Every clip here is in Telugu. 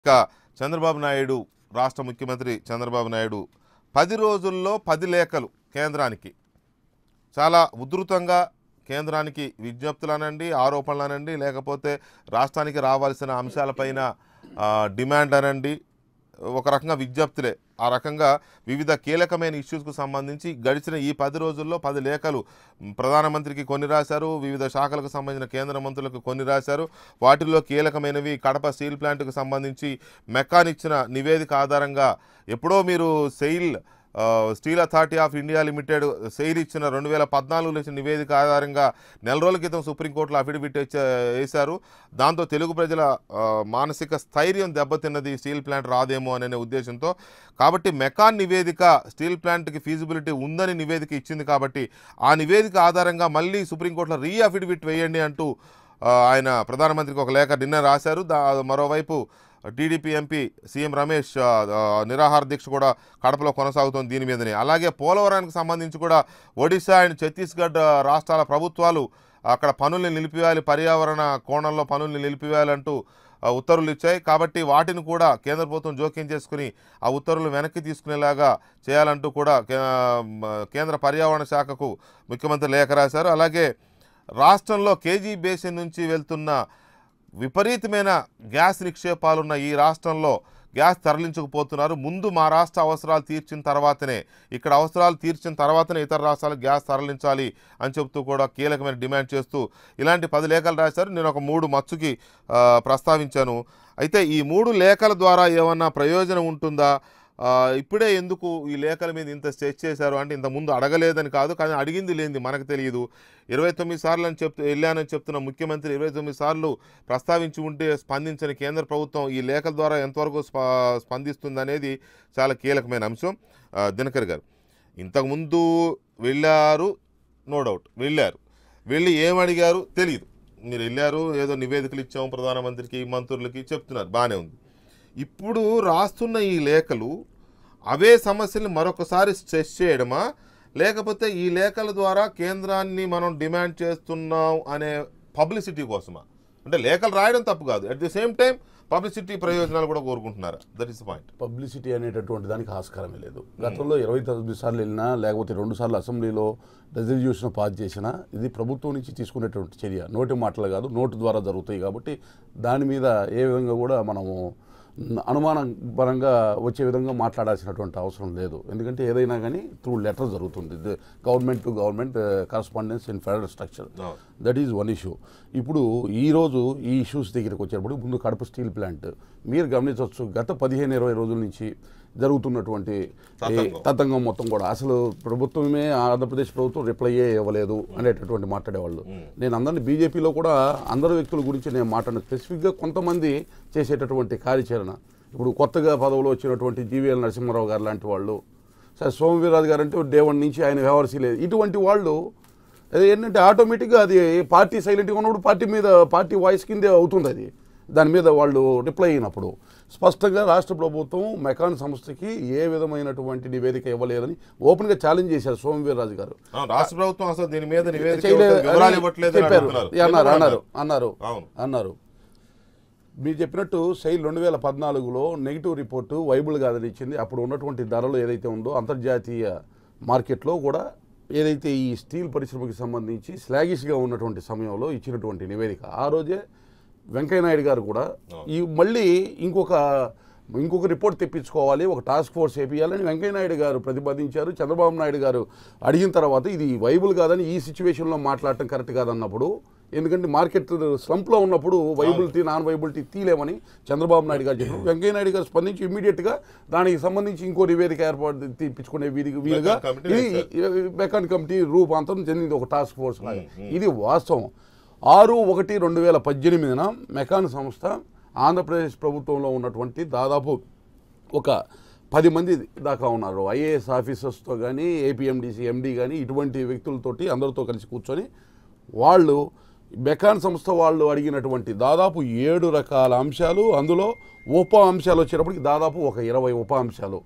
ఇక చంద్రబాబు నాయుడు రాష్ట్ర ముఖ్యమంత్రి చంద్రబాబు నాయుడు పది రోజుల్లో పది లేఖలు కేంద్రానికి చాలా ఉధృతంగా కేంద్రానికి విజ్ఞప్తులనండి ఆరోపణలనండి లేకపోతే రాష్ట్రానికి రావాల్సిన అంశాలపైన ఆ, డిమాండ్ అనండి ఒక రకంగా విజ్ఞప్తులే ఆ రకంగా వివిధ కీలకమైన ఇష్యూస్కు సంబంధించి గడిచిన ఈ పది రోజుల్లో పది లేఖలు మ్, ప్రధానమంత్రికి కొన్ని రాశారు వివిధ శాఖలకు సంబంధించిన కేంద్ర మంత్రులకు కొన్ని రాశారు వాటిల్లో కీలకమైనవి కడప స్టీల్ ప్లాంట్కు సంబంధించి మెకాన్ ఇచ్చిన నివేదిక ఆధారంగా ఎప్పుడో మీరు సెయిల్ ఆ, steel authority of India limited SAIL ఇచ్చిన రెండు వేల పద్నాలుగులో ఇచ్చిన నివేదిక ఆధారంగా నెల రోజుల క్రితం సుప్రీంకోర్టులో అఫిడవిట్ ఇచ్చ- వేశారు దాంతో తెలుగు ప్రజల ఆ, మానసిక స్థైర్యం దెబ్బతిన్నది స్టీల్ ప్లాంట్ రాదేమో అనే ఉద్దేశంతో కాబట్టి మెకాన్ నివేదిక స్టీల్ ప్లాంట్కి ఫీజిబిలిటీ ఉందని నివేదిక ఇచ్చింది కాబట్టి ఆ నివేదిక ఆధారంగా మళ్ళీ సుప్రీంకోర్టులో రీ అఫిడవిట్ వేయండి అంటూ ఆ, ఆయన ప్రధానమంత్రికి ఒక లేఖ నిన్న రాశారు దా మరోవైపు టీడీపీ ఎంపీ సీఎం రమేష్ ఆ, ఆ, నిరాహార దీక్ష కూడా కడపలో కొనసాగుతోంది దీని మీదనే అలాగే పోలవరానికి సంబంధించి కూడా ఒడిశా అండ్ ఛత్తీస్గఢ్ ఆ, రాష్ట్రాల ప్రభుత్వాలు అక్కడ పనుల్ని నిలిపివేయాలి పర్యావరణ కోణంలో పనుల్ని నిలిపివేయాలంటూ ఆ, ఉత్తర్వులు ఇచ్చాయి కాబట్టి వాటిని కూడా కేంద్ర ప్రభుత్వం జోక్యం చేసుకుని ఆ ఉత్తర్వులు వెనక్కి తీసుకునేలాగా చేయాలంటూ కూడా కే- మ, కేంద్ర పర్యావరణ శాఖకు ముఖ్యమంత్రి లేఖ రాశారు అలాగే రాష్ట్రంలో కేజీ బేసిన్ నుంచి వెళ్తున్న విపరీతమైన గ్యాస్ నిక్షేపాలున్న ఈ రాష్ట్రంలో గ్యాస్ తరలించకపోతున్నారు ముందు మా రాష్ట్ర అవసరాలు తీర్చిన తర్వాతనే ఇక్కడ అవసరాలు తీర్చిన తర్వాతనే ఇతర రాష్ట్రాలకు గ్యాస్ తరలించాలి అని చెప్తూ కూడా కీలకమైన డిమాండ్ చేస్తూ ఇలాంటి పది లేఖలు రాశారు నేను ఒక మూడు మచ్చుకి ఆ, ప్రస్తావించాను అయితే ఈ మూడు లేఖల ద్వారా ఏమన్నా ప్రయోజనం ఉంటుందా ఆ, ఇప్పుడే ఎందుకు ఈ లేఖల మీద ఇంత స్ట్రెచ్ చేశారు అంటే ఇంత ముందు అడగలేదని కాదు కానీ అడిగింది లేనిది మనకు తెలియదు ఇరవై తొమ్మిది సార్లు అని చెప్తూ వెళ్ళానని చెప్తున్న ముఖ్యమంత్రి ఇరవై తొమ్మిది సార్లు ప్రస్తావించి ఉంటే స్పందించని కేంద్ర ప్రభుత్వం ఈ లేఖల ద్వారా ఎంతవరకు స్ప స్పందిస్తుంది అనేది చాలా కీలకమైన అంశం ఆ, దినకర్ గారు ఇంతకుముందు వెళ్ళారు నో డౌట్ వెళ్ళారు వెళ్ళి ఏం అడిగారు తెలియదు మీరు వెళ్ళారు ఏదో నివేదికలు ఇచ్చాము ప్రధానమంత్రికి మంత్రులకి చెప్తున్నారు బాగానే ఉంది ఇప్పుడు రాస్తున్న ఈ లేఖలు అవే సమస్యల్ని మరొకసారి స్ట్రెస్ చేయడమా లేకపోతే ఈ లేఖల ద్వారా కేంద్రాన్ని మనం డిమాండ్ చేస్తున్నాం అనే పబ్లిసిటీ కోసమా అంటే లేఖలు రాయడం తప్పు కాదు at the same time publicity ప్రయోజనాలు కూడా కోరుకుంటున్నారు దట్ ఈస్ పాయింట్ పబ్లిసిటీ అనేటటువంటి దానికి ఆస్కారమే లేదు గతంలో ఇరవై తొమ్మిది సార్లు వెళ్ళినా లేకపోతే రెండు సార్లు అసెంబ్లీలో రెజల్యూషన్ పాస్ చేసినా ఇది ప్రభుత్వం నుంచి తీసుకునేటువంటి చర్య నోటి మాటలు కాదు నోటు ద్వారా జరుగుతాయి కాబట్టి దాని మీద ఏ విధంగా కూడా మనము అనుమానం పరంగా వచ్చే విధంగా మాట్లాడాల్సినటువంటి అవసరం లేదు ఎందుకంటే ఏదైనా కానీ త్రూ లెటర్ జరుగుతుంది government to government correspondence in federal structure that is one issue ఇప్పుడు ఈరోజు ఈ ఇష్యూస్ దగ్గరికి వచ్చేటప్పుడు ముందు కడప స్టీల్ ప్లాంట్ మీరు గమనించవచ్చు గత పదిహేను ఇరవై రోజుల నుంచి జరుగుతున్నటువంటి ఈ తతంగం. తతంగం మొత్తం కూడా అసలు ప్రభుత్వమే ఆంధ్రప్రదేశ్ ప్రభుత్వం రిప్లైయే ఇవ్వలేదు అనేటటువంటి మాట్లాడేవాళ్ళు నేను అందరినీ బీజేపీలో కూడా అందరు వ్యక్తుల గురించి నేను మాట్లాడిన స్పెసిఫిక్గా కొంతమంది చేసేటటువంటి కార్యాచరణ ఇప్పుడు కొత్తగా పదవిలో వచ్చినటువంటి జీవీఎల్ నరసింహారావు గారు లాంటి వాళ్ళు సరే సోమవీరాజు గారు అంటే డే వన్ నుంచి ఆయన వ్యవహరిసలేదు ఇటువంటి వాళ్ళు అది ఏంటంటే ఆటోమేటిక్గా అది పార్టీ సైలెంట్గా ఉన్నప్పుడు పార్టీ మీద పార్టీ వాయిస్ కిందే అవుతుంది అది దాని మీద వాళ్ళు రిప్లై అయినప్పుడు స్పష్టంగా రాష్ట్ర ప్రభుత్వం మెకాన్ సంస్థకి ఏ విధమైనటువంటి నివేదిక ఇవ్వలేదని ఓపెన్గా ఛాలెంజ్ చేశారు సోమవీర్రాజు గారు రాష్ట్ర ప్రభుత్వం అసలు దీని మీద నివేదిక చేయలేదు ఇవ్వట్లేదు, వివరాలు అని ఇవ్వట్లేదు అని చెప్పారు అంటున్నారు. అన్నారు ఎందుకు అన్నారు అన్నారు అవును అన్నారు మీరు చెప్పినట్టు సైల్ రెండు వేల పద్నాలుగులో నెగిటివ్ రిపోర్టు వైబుల్ కాదని ఇచ్చింది అప్పుడు ఉన్నటువంటి ధరలు ఏదైతే ఉందో అంతర్జాతీయ మార్కెట్లో కూడా ఏదైతే ఈ స్టీల్ పరిశ్రమకి సంబంధించి స్లాగిష్గా ఉన్నటువంటి సమయంలో ఇచ్చినటువంటి నివేదిక ఆ రోజే వెంకయ్యనాయుడు గారు కూడా ఈ మళ్ళీ ఇంకొక ఇంకొక రిపోర్ట్ తెప్పించుకోవాలి ఒక టాస్క్ ఫోర్స్ వేపియాలని వెంకయ్యనాయుడు గారు ప్రతిపాదించారు చంద్రబాబు నాయుడు గారు అడిగిన తర్వాత ఇది వైబుల్ కాదని ఈ సిచ్యువేషన్లో మాట్లాడటం కరెక్ట్ కాదన్నప్పుడు ఎందుకంటే మార్కెట్ స్లంప్లో ఉన్నప్పుడు వైబిలిటీ నాన్ వైబిలిటీ తీలేమని చంద్రబాబు నాయుడు గారు చెప్పారు వెంకయ్య నాయుడు గారు స్పందించి ఇమీడియట్గా దానికి సంబంధించి ఇంకో నివేదిక ఏర్పాటు తీపించుకునే వీరికి వీలుగా మెకాన్ కమిటీ ఇది బెకాన్ కమిటీ రూపాంతరం చెందింది ఒక టాస్క్ ఫోర్స్ లాగా ఇది వాస్తవం ఆరు ఒకటి రెండు వేల పద్దెనిమిదిన మెకాన్ సంస్థ ఆంధ్రప్రదేశ్ ప్రభుత్వంలో ఉన్నటువంటి దాదాపు ఒక పది మంది దాకా ఉన్నారు ఐఏఎస్ ఆఫీసర్స్తో కానీ ఏపీఎండిసి ఎండి కానీ ఇటువంటి వ్యక్తులతోటి అందరితో కలిసి కూర్చొని వాళ్ళు బెకాన్ సంస్థ వాళ్ళు అడిగినటువంటి దాదాపు ఏడు రకాల అంశాలు అందులో ఉప అంశాలు వచ్చేటప్పటికి దాదాపు ఒక ఇరవై ఉప అంశాలు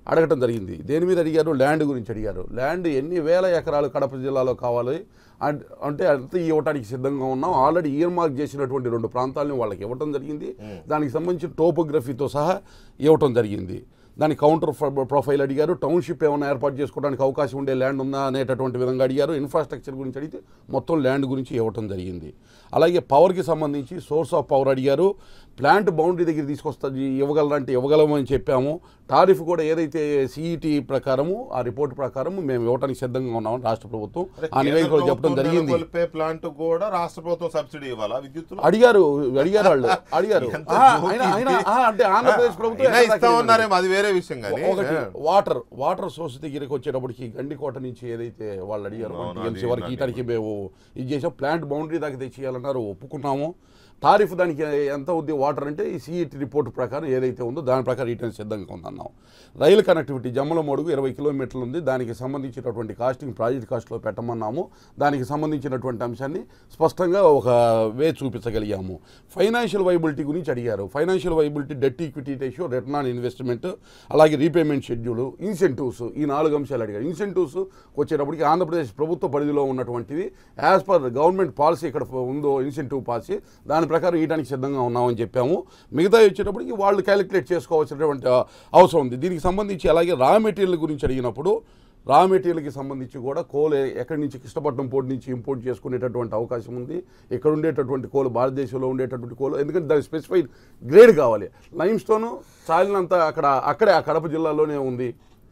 అడగటం జరిగింది దేని మీద అడిగారు ల్యాండ్ గురించి అడిగారు ల్యాండ్ ఎన్ని వేల ఎకరాలు కడప జిల్లాలో కావాలి అన్- అంటే అంత ఇవ్వడానికి సిద్ధంగా ఉన్నాం ఆల్రెడీ ఇయర్ మార్క్ చేసినటువంటి రెండు ప్రాంతాలను వాళ్ళకి ఇవ్వటం జరిగింది దానికి సంబంధించిన టోపోగ్రఫీతో సహా ఇవ్వటం జరిగింది దాని కౌంటర్ ఫ- ప్రొఫైల్ అడిగారు టౌన్షిప్ ఏమైనా ఏర్పాటు చేసుకోవడానికి అవకాశం ఉండే ల్యాండ్ ఉందా అనేటటువంటి విధంగా అడిగారు ఇన్ఫ్రాస్ట్రక్చర్ గురించి అడిగితే మొత్తం ల్యాండ్ గురించి ఇవ్వటం జరిగింది అలాగే పవర్కి సంబంధించి సోర్స్ ఆఫ్ పవర్ అడిగారు ప్లాంట్ బౌండరీ దగ్గర తీసుకొస్తా ఇవ్వగలరంటే ఇవ్వగలమని చెప్పాము టారిఫ్ కూడా ఏదైతే సిఈటి ప్రకారము ఆ రిపోర్ట్ ప్రకారము మేము ఇవ్వడానికి సిద్ధంగా ఉన్నామని రాష్ట్ర ప్రభుత్వం ఆ నివేదికలో చెప్పడం జరిగింది కొలిపే ప్లాంట్ కూడా రాష్ట్ర ప్రభుత్వం సబ్సిడీ ఇవ్వాలా విద్యుత్ అడిగారు అడిగారు వాళ్ళు అడిగారు ఎంత ఆ, జోకి ఆయన ఆయన ఆ, అంటే ఆంధ్రప్రదేశ్ ప్రభుత్వం అయినా ఎక్కడ ఇస్తా దాకా ఉన్నారేమో అది వేరే విషయం కానీ ఒకటి వాటర్ వాటర్ సోర్స్ దగ్గరికి వచ్చేటప్పటికి గండికోట నుంచి ఏదైతే వాళ్ళు అడిగారు అవును, టీఎంసీ అది వరకు నాకు ఈటానికి మేము ఇది చేసాం ప్లాంట్ బౌండరీ దాకా తెచ్చేయాలన్నారు ఒప్పుకున్నాము టారిఫ్ దానికి ఎంత ఉంది వాటర్ అంటే ఈ సిఈటి రిపోర్ట్ ప్రకారం ఏదైతే ఉందో దాని ప్రకారం రిటర్న్ సిద్ధంగా ఉందన్నాం రైలు కనెక్టివిటీ జమ్మల మడుగు ఇరవై కిలోమీటర్లు ఉంది దానికి సంబంధించినటువంటి కాస్టింగ్ ప్రాజెక్ట్ కాస్ట్లో పెట్టమన్నాము దానికి సంబంధించినటువంటి అంశాన్ని స్పష్టంగా ఒక వే చూపించగలిగాము ఫైనాన్షియల్ వైబిలిటీ గురించి అడిగారు financial viability debt equity ratio return on investment అలాగే రీపేమెంట్ షెడ్యూల్ ఇన్సెంటివ్స్ ఈ నాలుగు అంశాలు అడిగారు ఇన్సెంటివ్స్ వచ్చేటప్పటికి ఆంధ్రప్రదేశ్ ప్రభుత్వ పరిధిలో ఉన్నటువంటిది యాజ్ పర్ గవర్నమెంట్ పాలసీ ఇక్కడ ఉందో ఇన్సెంటివ్ పాలసీ దాని ప్రకారం ఇయడానికి సిద్ధంగా ఉన్నామని చెప్పాము మిగతా వచ్చేటప్పటికి వాళ్ళు క్యాలిక్యులేట్ చేసుకోవాల్సినటువంటి ఆ, అవసరం ఉంది దీనికి సంబంధించి అలాగే రా మెటీరియల్ గురించి అడిగినప్పుడు రా మెటీరియల్కి సంబంధించి కూడా కోల్ ఎ- ఎక్కడి నుంచి కృష్ణపట్నం పోర్ట్ నుంచి ఇంపోర్ట్ చేసుకునేటటువంటి అవకాశం ఉంది ఇక్కడ ఉండేటటువంటి కోల్ భారతదేశంలో ఉండేటటువంటి కోల్ ఎందుకంటే దానికి స్పెసిఫైడ్ గ్రేడ్ కావాలి లైమ్ స్టోన్ చాలినంత అక్కడ అక్కడే ఆ కడప జిల్లాలోనే ఉంది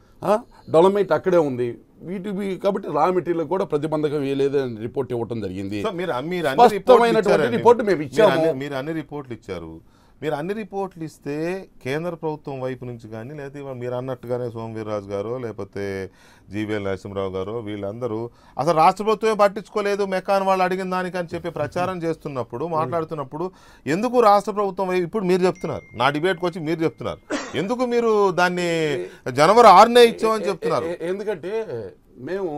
డొలమైట్ అక్కడే ఉంది వీటి వీ- కాబట్టి రా మెటీరియల్ కూడా ప్రతిబంధకం వేయలేదు అని రిపోర్ట్ ఇవ్వడం జరిగింది సో మీరు మీరు అన్ని రిపోర్ట్లు స్పష్టమైనటువంటి ఇచ్చారండి. రిపోర్ట్ మేము మీరు ఇచ్చాము. అన్ని- మీరు అన్ని రిపోర్ట్లు ఇచ్చారు మీరు అన్ని రిపోర్ట్లు ఇస్తే కేంద్ర ప్రభుత్వం వైపు నుంచి కానీ లేకపోతే ఇవాళ మీరు అన్నట్టుగానే సోమవీర్రాజు గారు లేకపోతే జీవీఎల్ నరసింహరావు గారు వీళ్ళందరూ అసలు రాష్ట్ర ప్రభుత్వమే పట్టించుకోలేదు మెకాన్ వాళ్ళు అడిగిన దానికి అని చెప్పి ప్రచారం చేస్తున్నప్పుడు మాట్లాడుతున్నప్పుడు ఎందుకు రాష్ట్ర ప్రభుత్వం వైపు ఇప్పుడు మీరు చెప్తున్నారు నా డిబేట్కి వచ్చి మీరు చెప్తున్నారు ఎందుకు మీరు దాన్ని జనవరి ఆరునే ఇచ్చామని చెప్తున్నారు ఎ- ఎ- ఎందుకంటే మేము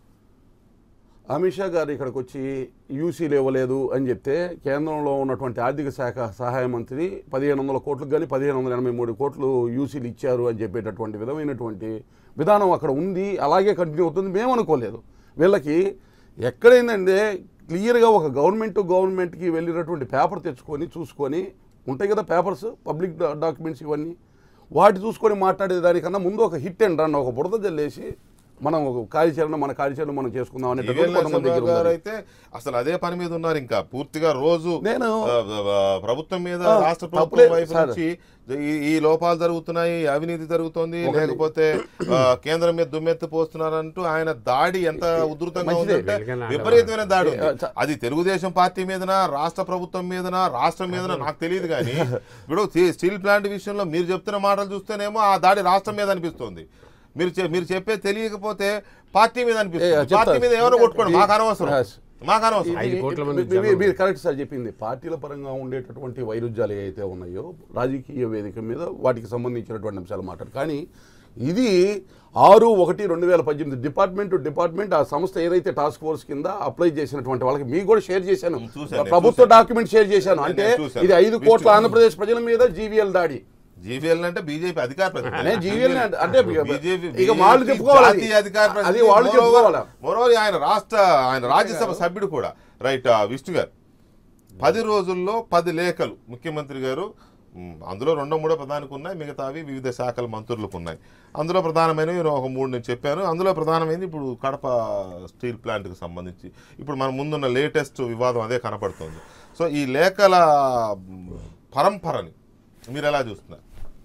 అమిత్ షా గారు ఇక్కడికి వచ్చి యూసీలు ఇవ్వలేదు అని చెప్తే కేంద్రంలో ఉన్నటువంటి ఆర్థిక శాఖ సహాయ మంత్రి పదిహేను వందల కోట్లకు కానీ పదిహేను వందల ఎనభై మూడు కోట్లు యూసీలు ఇచ్చారు అని చెప్పేటటువంటి విధమైనటువంటి విధానం అక్కడ ఉంది అలాగే కంటిన్యూ అవుతుంది మేము అనుకోలేదు వీళ్ళకి ఎక్కడైందంటే క్లియర్గా ఒక గవర్నమెంట్ టు గవర్నమెంట్కి వెళ్ళినటువంటి పేపర్ తెచ్చుకొని చూసుకొని ఉంటాయి కదా పేపర్స్ పబ్లిక్ డాక్యుమెంట్స్ ఇవన్నీ వాటి చూసుకొని మాట్లాడే దానికన్నా ముందు ఒక హిట్ అండ్ రన్ ఒక బురద జల్లేసి మనం ఒక కార్యాచరణ మన కార్యాచరణ మనం చేసుకుందాం జీవీఎల్ అనేటటువంటి కొంతమంది దగ్గర నరసింహరావు గారు ఉంది. అయితే అసలు అదే పని మీద ఉన్నారు ఇంకా పూర్తిగా రోజు నేను ఆ, ఆ, ప్రభుత్వం మీద ఆ, రాష్ట్ర ప్రభుత్వం తప్పులేదు వైపు సార్. నుంచి ఈ- ఈ లోపాలు జరుగుతున్నాయి అవినీతి జరుగుతోంది ఒకటి. లేకపోతే ఆ, కేంద్రం మీద దుమ్మెత్తి పోస్తున్నారంటూ ఆయన దాడి ఎంత ఉధృతంగా మంచిదే. ఉందంటే వెనకన విపరీతమైన దాడి ఉంది ఏ, చ- అది తెలుగుదేశం పార్టీ మీదనా రాష్ట్ర ప్రభుత్వం మీదనా రాష్ట్రం మీదనా నాకు తెలియదు కానీ ఇప్పుడు స్టీ- స్టీల్ ప్లాంట్ విషయంలో మీరు చెప్తున్న మాటలు చూస్తేనేమో ఆ దాడి రాష్ట్రం మీద అనిపిస్తుంది మీరు చె- మీరు చెప్పే తెలియకపోతే పార్టీ మీద ఏ, అనిపిస్తుంది చెప్తా. పార్టీ మీద ఎవరో కొట్టుకోండి మాకు అనవసరం Yes. మాకు అనవసరం ఐదు ఇది- కోట్ల మంది మీ- మీ- జనం. మీరు కరెక్ట్ సార్ చెప్పింది పార్టీల పరంగా ఉండేటటువంటి వైరుధ్యాలు ఏవైతే ఉన్నాయో రాజకీయ వేదిక మీద వాటికి సంబంధించినటువంటి అంశాలు మాట్లాడు కానీ ఇది ఆరు ఒకటి రెండు వేల పద్దెనిమిది డిపార్ట్మెంట్ టు డిపార్ట్మెంట్ ఆ సంస్థ ఏదైతే టాస్క్ ఫోర్స్ కింద అప్లై చేసినటువంటి వాళ్ళకి మీకు కూడా షేర్ చేశాను చూశాను, నేను ప్రభుత్వ చూశాను. డాక్యుమెంట్ షేర్ చేశాను నేను అంటే చూశాను. ఇది ఐదు కోట్ల విష్ణు. ఆంధ్రప్రదేశ్ ప్రజల మీద జీవీఎల్ దాడి జీవీఎల్ అంటే బీజేపీ అధికార ప్రతినిధి. అనే జీవీఎల్ ని అంటే- అంటే బీజేపీ ఇక వాళ్ళు బీజేపీ చెప్పుకోవాలి అది. జాతీయ అధికార అది ప్రతినిధి. వాళ్ళు Moreover- చెప్పుకోవాలి. moreover ఆయన రాష్ట్ర ఆయన రాజ్యసభ సభ్యుడు కూడా రైట్ విష్ణు గారు పది రోజుల్లో పది లేఖలు ముఖ్యమంత్రి గారు మ్, అందులో రెండో మూడో ప్రధానికి ఉన్నాయి మిగతావి వివిధ శాఖల మంత్రులకు ఉన్నాయి అందులో ప్రధానమైనవి నేను ఒక మూడు నేను చెప్పాను అందులో ప్రధానమైనది ఇప్పుడు కడప స్టీల్ ప్లాంట్కి సంబంధించి ఇప్పుడు మన ముందున్న లేటెస్ట్ వివాదం అదే కనపడుతుంది సో ఈ లేఖల మ్, పరంపరని మీరు ఎలా చూస్తున్నారు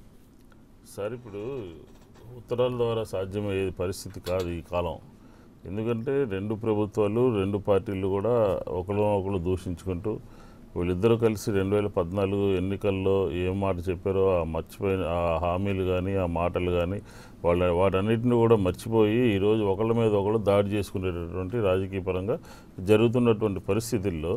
సార్ ఇప్పుడు ఉత్తరాల ద్వారా సాధ్యమయ్యే పరిస్థితి కాదు ఈ కాలం ఎందుకంటే రెండు ప్రభుత్వాలు రెండు పార్టీలు కూడా ఒకరు ఒకరు దూషించుకుంటూ వీళ్ళిద్దరూ కలిసి రెండు వేల పద్నాలుగు ఎన్నికల్లో ఏం మాట చెప్పారో ఆ మర్చిపోయిన ఆ హామీలు కానీ ఆ మాటలు కానీ వాళ్ళ వాటన్నిటిని కూడా మర్చిపోయి ఈరోజు ఒకళ్ళ మీద ఒకళ్ళు దాడి చేసుకునేటటువంటి రాజకీయ పరంగా జరుగుతున్నటువంటి పరిస్థితుల్లో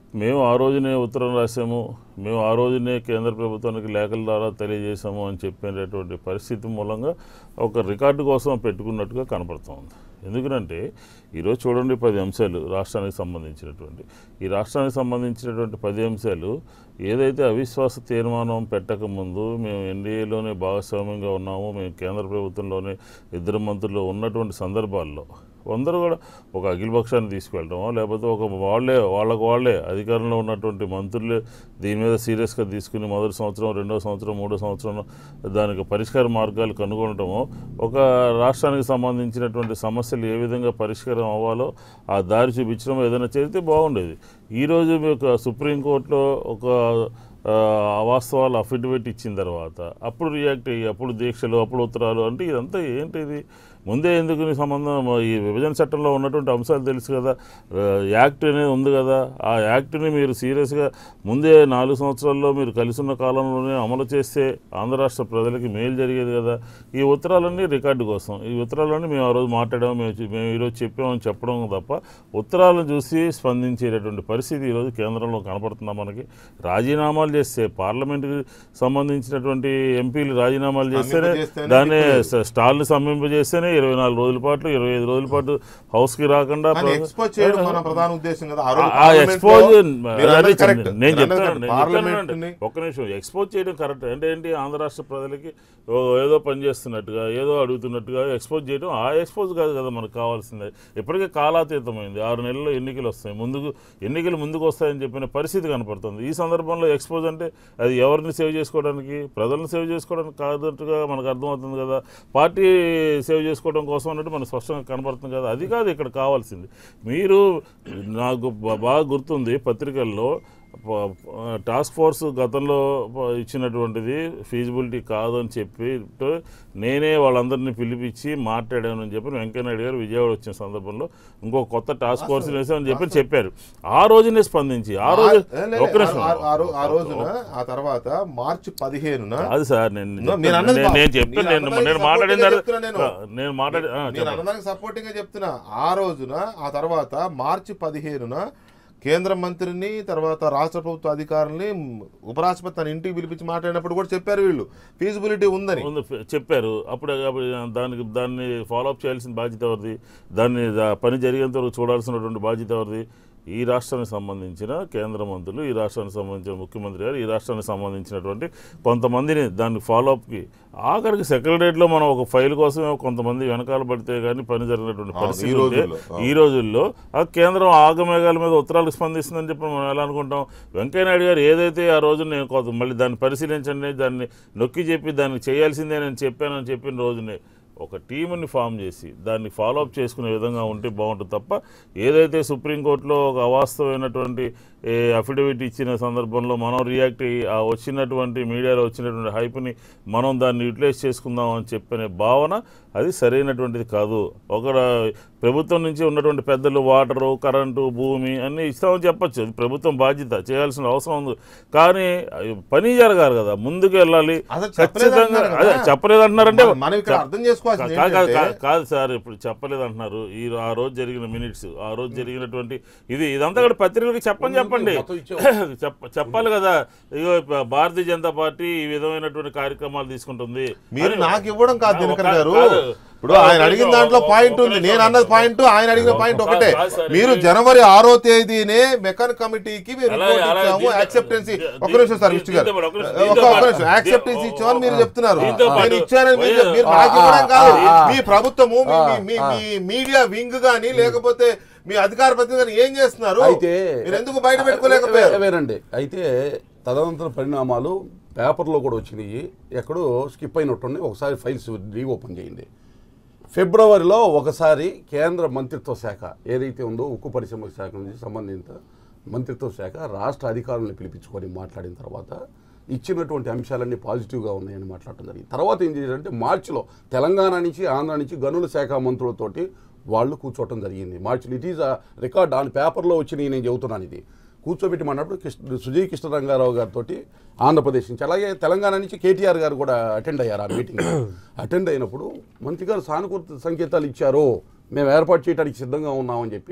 మేము ఆ రోజునే ఉత్తరం రాసాము మేము ఆ రోజునే కేంద్ర ప్రభుత్వానికి లేఖల ద్వారా తెలియజేశాము అని చెప్పినటువంటి పరిస్థితి మూలంగా ఒక రికార్డు కోసం పెట్టుకున్నట్టుగా కనపడుతోంది ఎందుకంటే ఈరోజు చూడండి పది అంశాలు రాష్ట్రానికి సంబంధించినటువంటి ఈ రాష్ట్రానికి సంబంధించినటువంటి పది అంశాలు ఏదైతే అవిశ్వాస తీర్మానం పెట్టకముందు మేము ఎన్డీఏలోనే భాగస్వామ్యంగా ఉన్నాము మేము కేంద్ర ప్రభుత్వంలోనే ఇద్దరు మంత్రులు ఉన్నటువంటి సందర్భాల్లో అందరూ కూడా ఒక అఖిలపక్షాన్ని తీసుకెళ్ళడమో లేకపోతే ఒక వాళ్ళే వాళ్ళకు వాళ్ళే అధికారంలో ఉన్నటువంటి మంత్రులే దీని మీద సీరియస్గా తీసుకుని మొదటి సంవత్సరం రెండో సంవత్సరం మూడో సంవత్సరం దానికి పరిష్కార మార్గాలు కనుగొనడమో ఒక రాష్ట్రానికి సంబంధించినటువంటి సమస్యలు ఏ విధంగా పరిష్కారం అవ్వాలో ఆ దారి చూపించడం ఏదైనా చేస్తే బాగుండేది ఈరోజు మీకు సుప్రీంకోర్టులో ఒక ఆ, అవాస్తవాలు అఫిడవిట్ ఇచ్చిన తర్వాత అప్పుడు రియాక్ట్ అయ్యి అప్పుడు దీక్షలు అప్పుడు ఉత్తరాలు అంటే ఇదంతా ఏంటిది ముందే ఎందుకు నీ సంబంధం ఈ విభజన చట్టంలో ఉన్నటువంటి అంశాలు తెలుసు కదా ఆ, యాక్ట్ అనేది ఉంది కదా ఆ యాక్ట్ని మీరు సీరియస్గా ముందే నాలుగు సంవత్సరాల్లో మీరు కలిసి ఉన్న కాలంలోనే అమలు చేస్తే ఆంధ్ర రాష్ట్ర ప్రజలకి మేలు జరిగేది కదా ఈ ఉత్తరాలన్నీ రికార్డు కోసం ఈ ఉత్తరాలన్నీ మేము ఆ రోజు మాట్లాడాము మేము చె- మేము ఈరోజు చెప్పామని చెప్పడం తప్ప ఉత్తరాలను చూసి స్పందించేటటువంటి పరిస్థితి ఈరోజు కేంద్రంలో కనపడుతుందా మనకి రాజీనామాలు చేస్తే పార్లమెంట్కి సంబంధించినటువంటి ఎంపీలు రాజీనామాలు చేస్తేనే చేస్తేనే దాన్ని స- స్టాల్ని సమ్మింపజేస్తేనే ఇరవై నాలుగు రోజుల పాటు ఇరవై ఐదు రోజుల పాటు హౌస్కి రాకుండా కానీ ఎక్స్పోజ్ చేయడం మన ప్రధాన ఉద్దేశం కదా ఆ రోజు ఆ పార్లమెంట్లో ఎక్స్పోజ్ మీరు అన్నది correct. నేను మీరు అన్నది చెప్తాను correct. నేను పార్లమెంట్ని చెప్తానండి. ఒక్క నిమిషం ఎక్స్పోజ్ చేయడం కరెక్ట్ అంటే ఏంటి ఆంధ్ర రాష్ట్ర ప్రజలకి ఓ ఏదో పని చేస్తున్నట్టుగా ఏదో అడుగుతున్నట్టుగా ఎక్స్పోజ్ చేయడం ఆ ఎక్స్పోజ్ కాదు కదా మనకు కావాల్సిందే ఇప్పటికే కాలాతీతమైంది ఆరు నెలల్లో ఎన్నికలు వస్తాయి ముందుకు ఎన్నికలు ముందుకు వస్తాయని చెప్పిన పరిస్థితి కనపడుతుంది ఈ సందర్భంలో ఎక్స్పోజ్ అంటే అది ఎవరిని సేవ్ చేసుకోవడానికి ప్రజలను సేవ్ చేసుకోవడానికి కాదన్నట్టుగా మనకు అర్థమవుతుంది కదా పార్టీ సేవ్ చేసుకోవడం కోసం అన్నట్టు మనకు స్పష్టంగా కనబడుతుంది కదా అది కాదు ఇక్కడ కావాల్సింది మీరు నాకు బా- బాగా గుర్తుంది పత్రికల్లో ప- ప- టాస్క్ ఫోర్స్ గతంలో ప- ఇచ్చినటువంటిది ఫీజిబిలిటీ కాదు అని చెప్పి టు నేనే వాళ్ళందరినీ పిలిపించి మాట్లాడాను అని చెప్పి వెంకయ్యనాయుడు గారు విజయవాడ వచ్చిన సందర్భంలో ఇంకో కొత్త టాస్క్ ఫోర్స్ వేసామని చెప్పి చెప్పారు ఆ రోజునే స్పందించి ఆ రోజు ఆ- లే- లే, ఒక్క నిమిషం ఆ- ఆ రో- ఆ రోజున ఆ తర్వాత మార్చి పదిహేనున కాదు సార్ నేను No, చెప్తాను. మీరు అన్నది నేను- బా- నేను చెప్తాను మీరు నేను అన్నదానికి నేను మాట్లాడిన supporting గా తర్వాత చెప్తున్నా నేను. నేను మాట్లాడి ఆ, నేను చెప్పండి. అన్నదానికి సపోర్టింగ్ గా చెప్తున్నా ఆ రోజున ఆ తర్వాత మార్చి పదిహేనున కేంద్ర మంత్రిని తర్వాత రాష్ట్ర ప్రభుత్వ అధికారుల్ని ఉపరాష్ట్రపతి తన ఇంటికి పిలిపించి మాట్లాడినప్పుడు కూడా చెప్పారు వీళ్ళు ఫీజిబిలిటీ ఉందని ఉంది ఫ- చెప్పారు అప్పుడు అప్పుడు దానికి దాన్ని ఫాలో అప్ చేయాల్సిన బాధ్యత ఎవరిది దాన్ని దా- పని జరిగేంత వరకు చూడాల్సినటువంటి బాధ్యత ఎవరిది ఈ రాష్ట్రానికి సంబంధించిన కేంద్ర మంత్రులు ఈ రాష్ట్రానికి సంబంధించిన ముఖ్యమంత్రి గారు ఈ రాష్ట్రానికి సంబంధించినటువంటి కొంతమందిని దాన్ని ఫాలో అప్కి ఆఖరికి సెక్రటరియట్లో మనం ఒక ఫైల్ కోసమే కొంతమంది వెనకాల పడితే కానీ పని జరిగినటువంటి అవును, పరిస్థితి ఈ ఉంటే రోజుల్లో, అవును. ఈ రోజుల్లో ఆ కేంద్రం ఆగమేఘాల మీద ఉత్తరాలకు స్పందిస్తుందని చెప్పి మనం ఎలా అనుకుంటాం వెంకయ్యనాయుడు గారు ఏదైతే ఆ రోజు నేను కొంత మళ్ళీ దాన్ని పరిశీలించండి దాన్ని నొక్కి చెప్పి దాన్ని చేయాల్సిందే నేను చెప్పానని చెప్పిన రోజునే ఒక టీంని ఫామ్ చేసి దాన్ని ఫాలో అప్ చేసుకునే విధంగా ఉంటే బాగుంటుంది తప్ప ఏదైతే సుప్రీంకోర్టులో ఒక అవాస్తవమైనటువంటి ఏ, అఫిడవిట్ ఇచ్చిన సందర్భంలో మనం రియాక్ట్ అయ్యి ఆ వచ్చినటువంటి మీడియాలో వచ్చినటువంటి హైప్ని మనం దాన్ని యూటిలైజ్ చేసుకుందాం అని చెప్పిన భావన అది సరైనటువంటిది కాదు ఒక ప్రభుత్వం నుంచి ఉన్నటువంటి పెద్దలు వాటరు కరెంటు భూమి అన్నీ ఇస్తామని చెప్పచ్చు అది ప్రభుత్వం బాధ్యత చేయాల్సిన అవసరం ఉంది కానీ అవి పని జరగాలి కదా ముందుకు వెళ్ళాలి అసలు చెప్పలేదు ఖచ్చితంగా అంటున్నారు అదే కదా. చెప్పలేదు అంటున్నారంటే మనం- మనం ఇక్కడ అర్థం చేసుకోవాల్సింది కా- కాదు ఏంటంటే- కాదు- కాదు సార్ ఇప్పుడు చెప్పలేదు అంటున్నారు ఈ రో- ఆ రోజు జరిగిన మినిట్స్ ఆ రోజు జరిగినటువంటి ఇది ఇదంతా కూడా పత్రికలకు చెప్పని చెప్పండి మొత్తం ఇచ్చాం. చెప్ప- చెప్పాలి కదా ఇగో ప- భారతీయ జనతా పార్టీ ఈ విధమైనటువంటి కార్యక్రమాలు తీసుకుంటుంది మీరు అని- నాకు ఇవ్వడం కాదు ఆ, దినకర్ ఒక- గారు కాదు. ఇప్పుడు ఆయన అడిగిన దాంట్లో పాయింట్ ఉంది నేను అన్నది పాయింట్ ఆయన అడిగిన పాయింట్ కాదు, ఒకటే కాదు సార్, మీరు ఇది- జనవరి ఆరో తేదీనే మెకాన్ కమిటీకి మీరు అలాగే, రిపోర్ట్ అలాగే, ఇచ్చాము దీంతో- యాక్సెప్టెన్సీ దీ- ఒక నిమిషం సార్ దీ- విష్ణు గారు దీంతో పాటు, ఒక నిమిషం, ఒక దీంతో ఒక పాటు, నిమిషం యాక్సెప్టెన్సీ దీ- ఇచ్చామని మీరు చెప్తున్నారు దీంతో నేను పాటు, ఇచ్చానని మీరు చెప్- మీరు ఆ, నాకు ఇవ్వడం ఆ, కాదు ఆ, మీ ప్రభుత్వము మీ- ఆ, మీ- మీ- ఆ. మీ మీడియా వింగ్ గాని లేకపోతే మీ అధికార ప్రతినిధి ఏం చేస్తున్నారు అయితే మీరు ఎందుకు బయట పెట్టుకోలేకపోయారు వే- వేరండి అయితే తదనంతర పరిణామాలు పేపర్లో కూడా వచ్చినాయి ఎక్కడో స్కిప్ అయినట్టున్నాయి ఒకసారి ఫైల్స్ రీఓపెన్ చేయండి ఫిబ్రవరిలో ఒకసారి కేంద్ర మంత్రిత్వ శాఖ ఏదైతే ఉందో ఉక్కు పరిశ్రమ శాఖ నుంచి సంబంధిత మంత్రిత్వ శాఖ రాష్ట్ర అధికారులను పిలిపించుకొని మాట్లాడిన తర్వాత ఇచ్చినటువంటి అంశాలన్నీ పాజిటివ్గా ఉన్నాయని మాట్లాడటం జరిగింది తర్వాత ఏం చేశారంటే మార్చిలో తెలంగాణ నుంచి ఆంధ్ర నుంచి గనుల శాఖ మంత్రులతోటి వాళ్ళు కూర్చోవటం జరిగింది మార్చిలో ఇట్ ఈజ్ రికార్డ్ ఆన్ పేపర్లో వచ్చినాయి నేను చెబుతున్నాను ఇది కూర్చోబెట్టి మాట్లాడు కృష్ణ సుజయ్ కృష్ణ రంగారావు గారితో ఆంధ్రప్రదేశ్ నుంచి అలాగే తెలంగాణ నుంచి కేటీఆర్ గారు కూడా అటెండ్ అయ్యారు ఆ మీటింగ్ అటెండ్ అయినప్పుడు మంత్రి గారు సానుకూల సంకేతాలు ఇచ్చారు మేము ఏర్పాటు చేయడానికి సిద్ధంగా ఉన్నామని చెప్పి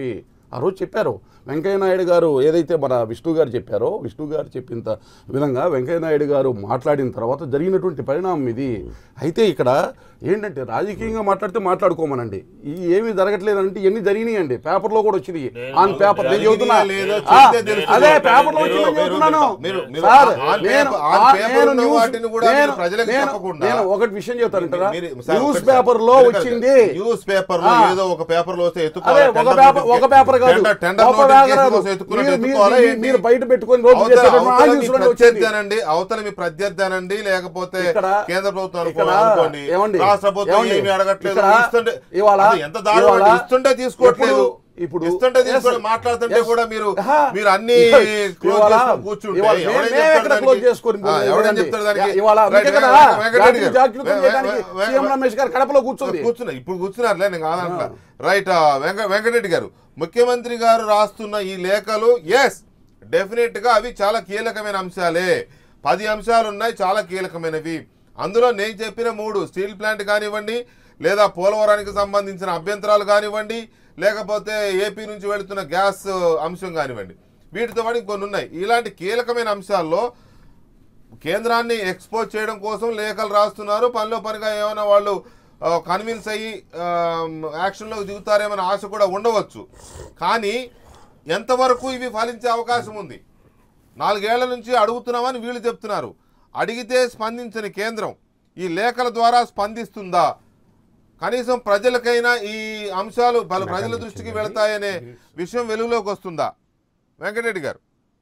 ఆ రోజు చెప్పారు వెంకయ్య నాయుడు గారు ఏదైతే మన విష్ణు గారు చెప్పారో విష్ణు గారు చెప్పిన త- విధంగా వెంకయ్య నాయుడు గారు మాట్లాడిన తర్వాత జరిగినటువంటి పరిణామం ఇది అయితే ఇక్కడ ఏంటంటే రాజకీయంగా మాట్లాడితే మాట్లాడుకోమనండి ఈ ఏమీ జరగట్లేదంటే ఎన్ని జరిగినాయండి పేపర్లో కూడా వచ్చింది ఆన్ పేపర్ నేను చెబుతున్నా లేదో ఆ, చెప్తే తెలుస్తుంది. అదే పేపర్లో మీరు- వచ్చిందని మీరు- చెబుతున్నాను మీరు- మీరు సార్ ఆన్ నేను పేపర్- ఆన్ ఆ- పేపర్ నేను ఉన్న న్యూస్ వాటిని కూడా మీరు నేను- ప్రజలకు నేను- చెప్పకుండా నేను ఒకటి విషయం చెప్తానంటారా మీరు- సార్, న్యూస్ ఒకటి సార్. పేపర్ లో ఎందుకంటే వచ్చింది న్యూస్ పేపర్ లో ఆ. ఏదో ఒక పేపర్ లో వస్తే అదే ఎత్తుకోవాలి ఒక టెండర్ పేపర్ నోటిఫికేషన్- ఒక పేపర్ కాదు టెండర్- టెండర్ ఒక నోటిఫికేషన్ పేపర్ కాదు. కోసం ఎత్తుకున్నట్టు మీరు- మీరు- ఎత్తుకోవాలా మీరు- ఏంటి? మీరు బయట పెట్టుకొని రోజు అవతల- చేసేటప్పుడు ఆ అవతల న్యూస్ మీ లోనే వచ్చింది ప్రత్యర్థి అవతల మీ ప్రత్యర్థి అనండి లేకపోతే ఇక్కడ- కేంద్ర ప్రభుత్వం ఇక్కడ అనుకో- అనుకోండి ఏమండి? రాష్ట్ర ప్రభుత్వం ఏమండి? ఏమి అడగట్లేదు ఇక్కడ ఇస్తుంటే ఇవాళ అది ఎంత దారుణం ఇవాళ అంటే ఇస్తుంటే తీసుకోవట్లేదు ఇప్పుడు- ఇప్పుడు ఇస్తుంటే yes, తీసుకోవడం మాట్లాడుతుంటే yes. కూడా మీరు ఆహా. మీరు అన్ని క్లోజ్ ఇవాళ- చేసుకొని కూర్చుంటే ఇవాళ ఎవడేం మేము- మేము చెప్తాడు ఎక్కడ దానికి? close చేసుకొని ఆ, ఎవడేం పోయిందండి? చెప్తాడు దానికి? ఇవాళ రైట్, అందుకే కదా వెంకట- వెంకటరెడ్డి జాతీయ గారు. జాగృతం వె- వె- చేయడానికి వె- సీఎం రమేష్ గారు కడపలో కూర్చుంది కూర్చున్నా ఇప్పుడు కూర్చున్నారులే నేను కాదంట రైట్ ఆ, వెంక వెంకటరెడ్డి గారు ముఖ్యమంత్రి గారు రాస్తున్న ఈ లేఖలు ఎస్ డెఫినెట్ గా అవి చాలా కీలకమైన అంశాలే పది అంశాలు ఉన్నాయి చాలా కీలకమైనవి అందులో నేను చెప్పిన మూడు స్టీల్ ప్లాంట్ కానివ్వండి లేదా పోలవరానికి సంబంధించిన అభ్యంతరాలు కానివ్వండి లేకపోతే ఏపీ నుంచి వెళుతున్న గ్యాస్ అంశం కానివ్వండి వీటితో పాటు ఇంకొన్ని ఉన్నాయి ఇలాంటి కీలకమైన అంశాల్లో కేంద్రాన్ని ఎక్స్పోజ్ చేయడం కోసం లేఖలు రాస్తున్నారు పనిలో పనిగా ఏమైనా వాళ్ళు కన్విన్స్ అయ్యి ఆ, యాక్షన్లోకి దిగుతారేమన్న ఆశ కూడా ఉండవచ్చు కానీ ఎంతవరకు ఇవి ఫలించే అవకాశం ఉంది నాలుగేళ్ల నుంచి అడుగుతున్నామని వీళ్ళు చెప్తున్నారు అడిగితే స్పందించని కేంద్రం ఈ లేఖల ద్వారా స్పందిస్తుందా కనీసం ప్రజలకైనా ఈ అంశాలు పలు ప్రజల దృష్టికి వెళతాయనే విషయం వెలుగులోకి వస్తుందా వెంకటరెడ్డి గారు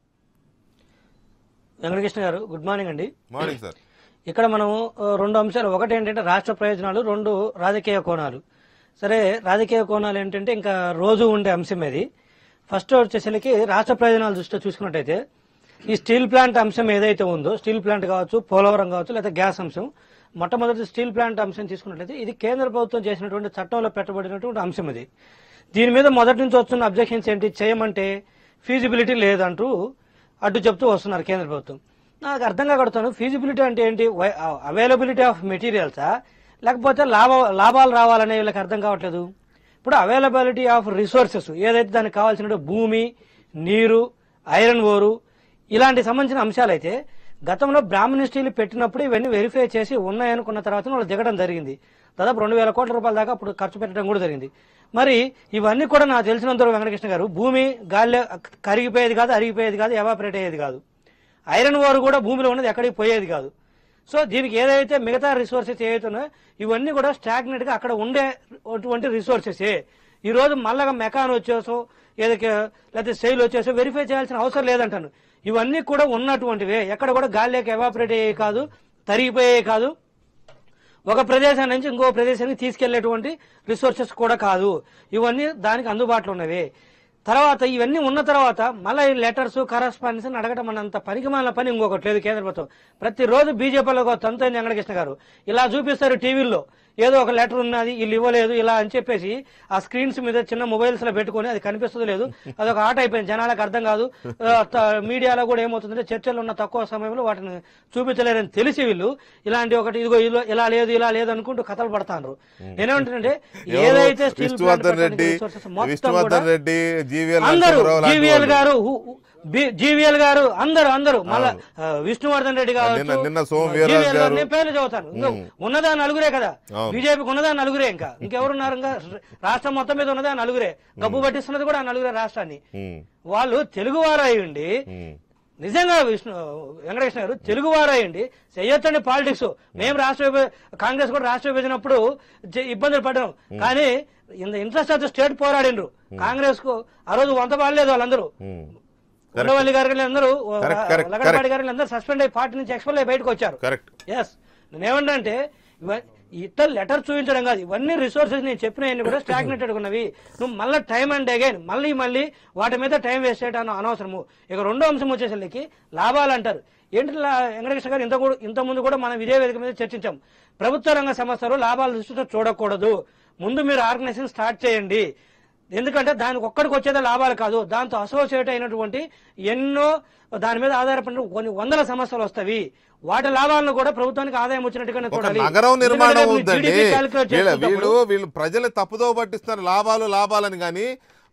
వెంకటకృష్ణ గారు గుడ్ మార్నింగ్ అండి మార్నింగ్ సార్ ఇక్కడ మనం ఆ, రెండు అంశాలు ఒకటి ఏంటంటే రాష్ట్ర ప్రయోజనాలు రెండు రాజకీయ కోణాలు సరే రాజకీయ కోణాలు ఏంటంటే ఇంకా రోజు ఉండే అంశం ఇది ఫస్ట్ వచ్చేసరికి రాష్ట్ర ప్రయోజనాల దృష్టిలో చూసుకున్నట్టయితే ఈ స్టీల్ ప్లాంట్ అంశం ఏదైతే ఉందో స్టీల్ ప్లాంట్ కావచ్చు పోలవరం కావచ్చు లేదా గ్యాస్ అంశం మొట్టమొదటి స్టీల్ ప్లాంట్ అంశం తీసుకున్నట్లయితే ఇది కేంద్ర ప్రభుత్వం చేసినటువంటి చట్టంలో పెట్టబడినటువంటి అంశం ఇది దీని మీద మొదటి నుంచి వస్తున్న అబ్జెక్షన్స్ ఏంటి చేయమంటే ఫీజిబిలిటీ లేదంటూ అడ్డు చెప్తూ వస్తున్నారు కేంద్ర ప్రభుత్వం నాకు అర్థం కాకడుతాను ఫీజిబిలిటీ అంటే ఏంటి అవైలబిలిటీ ఆఫ్ మెటీరియల్సా లేకపోతే లాభ లాభాలు రావాలనే వీళ్ళకి అర్థం కావట్లేదు ఇప్పుడు అవైలబిలిటీ ఆఫ్ రిసోర్సెస్ ఏదైతే దానికి కావాల్సిన భూమి నీరు ఐరన్ ఓరు ఇలాంటి సంబంధించిన అంశాలైతే గతంలో బ్రాహ్మణ స్టీల్ పెట్టినప్పుడు ఇవన్నీ వెరిఫై చేసి ఉన్నాయనుకున్న తర్వాత వాళ్ళు దిగడం జరిగింది దాదాపు రెండు వేల కోట్ల రూపాయల దాకా అప్పుడు ఖర్చు పెట్టడం కూడా జరిగింది మరి ఇవన్నీ కూడా నాకు తెలిసినంత వరకు వెంకటకృష్ణ గారు భూమి గాలిలో కరిగిపోయేది కాదు అరిగిపోయేది కాదు ఎవాపరేట్ అయ్యేది కాదు ఐరన్ ఓర్ కూడా భూమిలో ఉన్నది ఎక్కడికి పోయేది కాదు సో దీనికి ఏదైతే మిగతా రిసోర్సెస్ ఏవైతే ఉన్నాయో ఇవన్నీ కూడా స్టాగ్నెట్ గా అక్కడ ఉండే అటువంటి రిసోర్సెస్ ఈ రోజు మళ్ళా మెకాన్ వచ్చేసో ఏదైతే లేకపోతే సెయిల్ వచ్చేసో వెరిఫై చేయాల్సిన అవసరం లేదంటాను ఇవన్నీ కూడా ఉన్నటువంటివే ఎక్కడ కూడా గాలిలోకి ఎవాపరేట్ అయ్యేవి కాదు తరిగిపోయేవి కాదు ఒక ప్రదేశం నుంచి ఇంకో ప్రదేశానికి తీసుకెళ్లేటువంటి రిసోర్సెస్ కూడా కాదు ఇవన్నీ దానికి అందుబాటులో ఉన్నవి తర్వాత ఇవన్నీ ఉన్న తర్వాత మళ్ళీ లెటర్స్ కరస్పాండెన్స్ అడగడం అన్నంత పనికిమాలిన పని ఇంకొకటి లేదు కేంద్ర ప్రభుత్వం ప్రతిరోజు బీజేపీలో ఒక తంతైన వెంకటకృష్ణ గారు ఇలా చూపిస్తారు టీవీల్లో ఏదో ఒక లెటర్ ఉన్నది వీళ్ళు ఇవ్వలేదు ఇలా అని చెప్పేసి ఆ స్క్రీన్స్ మీద చిన్న మొబైల్స్ లో పెట్టుకొని అది కనిపిస్తుంది లేదు అదొక ఆట అయిపోయింది జనాలకు అర్థం కాదు ఆ, త- మీడియాలో కూడా ఏమవుతుందంటే చర్చలు ఉన్న తక్కువ సమయంలో వాటిని చూపించలేరని తెలిసి వీళ్ళు ఇలాంటి ఒకటి ఇదిగో ఇదిగో ఇలా లేదు ఇలా లేదు అనుకుంటూ కథలు పడతారు నేనేమంటానంటే ఏదైతే స్టీల్ ప్లాంట్ విష్ణువర్ధన్ రెడ్డి పెట్టడానికి resources మొత్తం కూడా విష్ణువర్ధన్ రెడ్డి జీవీఎల్ అందరూ నరసింహరావు లాంటి జీవీఎల్ వాళ్ళు. గారు జీవీఎల్ గారు అందరూ అందరూ మళ్ళా ఆ, విష్ణువర్ధన్ రెడ్డి నిన్న- కావచ్చు నిన్న సోము వీర్రాజు జీవీఎల్ గారు. నేను పేర్లు చదువుతాను ఇంకా ఉన్నదా నలుగురే కదా అవును. బీజేపీకి ఉన్నదా నలుగురే ఇంకా ఇంకెవరున్నారు ఇంకా రాష్ట్రం మొత్తం మీద ఉన్నదా నలుగురే గబ్బు పట్టిస్తున్నది కూడా ఆ నలుగురే రాష్ట్రాన్ని ఉమ్, వాళ్ళు తెలుగు వారు అయ్యండి ఉమ్. నిజంగా విష్ణు వెంకటకృష్ణ గారు తెలుగు వారు అయ్యండి చెయ్యొచ్చండి పాలిటిక్స్ మేము రాష్ట్ర విభ- కాంగ్రెస్ కూడా రాష్ట్ర విభజనప్పుడు జ- ఇబ్బందులు పడ్డాం కానీ ఇంత ఇంట్రెస్ట్ ఆఫ్ స్టేట్ పోరాడిండ్రు కాంగ్రెస్ కు ఆ రోజు వంత పాడలేదు వాళ్ళందరూ ఉమ్. ఉండవల్లి గారు అందరూ Correct, correct, లగడపాటి correct. గారు అందరూ సస్పెండ్ అయ్యి పార్టీ నుంచి ఎక్స్పెల్ అయ్యి బయటకు వచ్చారు కరెక్ట్ ఎస్ నేనేమంటే ఇట్ట లెటర్ చూపించడం కాదు ఇవన్నీ రిసోర్సెస్ నేను చెప్పినవన్నీ కూడా స్టాగ్నేటెడ్ ఉన్నవి నువ్వు మళ్ళీ టైం అండ్ అగైన్ మళ్ళీ మళ్ళీ వాటి మీద టైం వేస్ట్ చేయడం అనవసరము ఇక రెండో అంశం వచ్చేసరికి లాభాలు అంటారు ఏంటి లా- వెంకటకృష్ణ గారు ఇంత కూడా ఇంత ముందు కూడా మనం ఇదే వేదిక మీద చర్చించాం ప్రభుత్వ రంగ సంస్థలు లాభాల దృష్టితో చూడకూడదు ముందు మీరు ఆర్గనైజేషన్ స్టార్ట్ చేయండి ఎందుకంటే దానికి ఒక్కడికి వచ్చేదే లాభాలు కాదు దాంతో అసోసియేట్ అయినటువంటి ఎన్నో దాని మీద ఆధారపడిన కొన్ని వందల సమస్యలు వస్తాయి వాటి లాభాలను కూడా ప్రభుత్వానికి ఆదాయం వచ్చినట్టుగానే ఒక చూడాలి నగరం నిర్మాణం ఎందుకంటే అవుతుందండి GDP calculate వీళ్ళ- చేసుకున్నప్పుడు వీళ్ళు వీళ్ళు ప్రజలు తప్పుదో పట్టిస్తున్నారు లాభాలు లాభాలని కానీ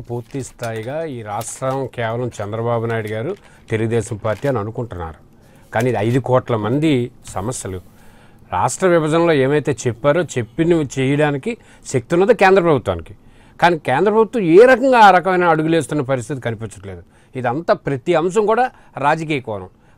పూర్తి స్థాయిగా ఈ రాష్ట్రం కేవలం చంద్రబాబు నాయుడు గారు తెలుగుదేశం పార్టీ అని అనుకుంటున్నారు కానీ ఇది ఐదు కోట్ల మంది సమస్యలు రాష్ట్ర విభజనలో ఏమైతే చెప్పారో చెప్పినవి చేయడానికి శక్తి ఉన్నదో కేంద్ర ప్రభుత్వానికి కానీ కేంద్ర ప్రభుత్వం ఏ రకంగా ఆ రకమైన అడుగులేస్తున్న పరిస్థితి కనిపించట్లేదు ఇదంతా ప్రతి అంశం కూడా రాజకీయ కోణం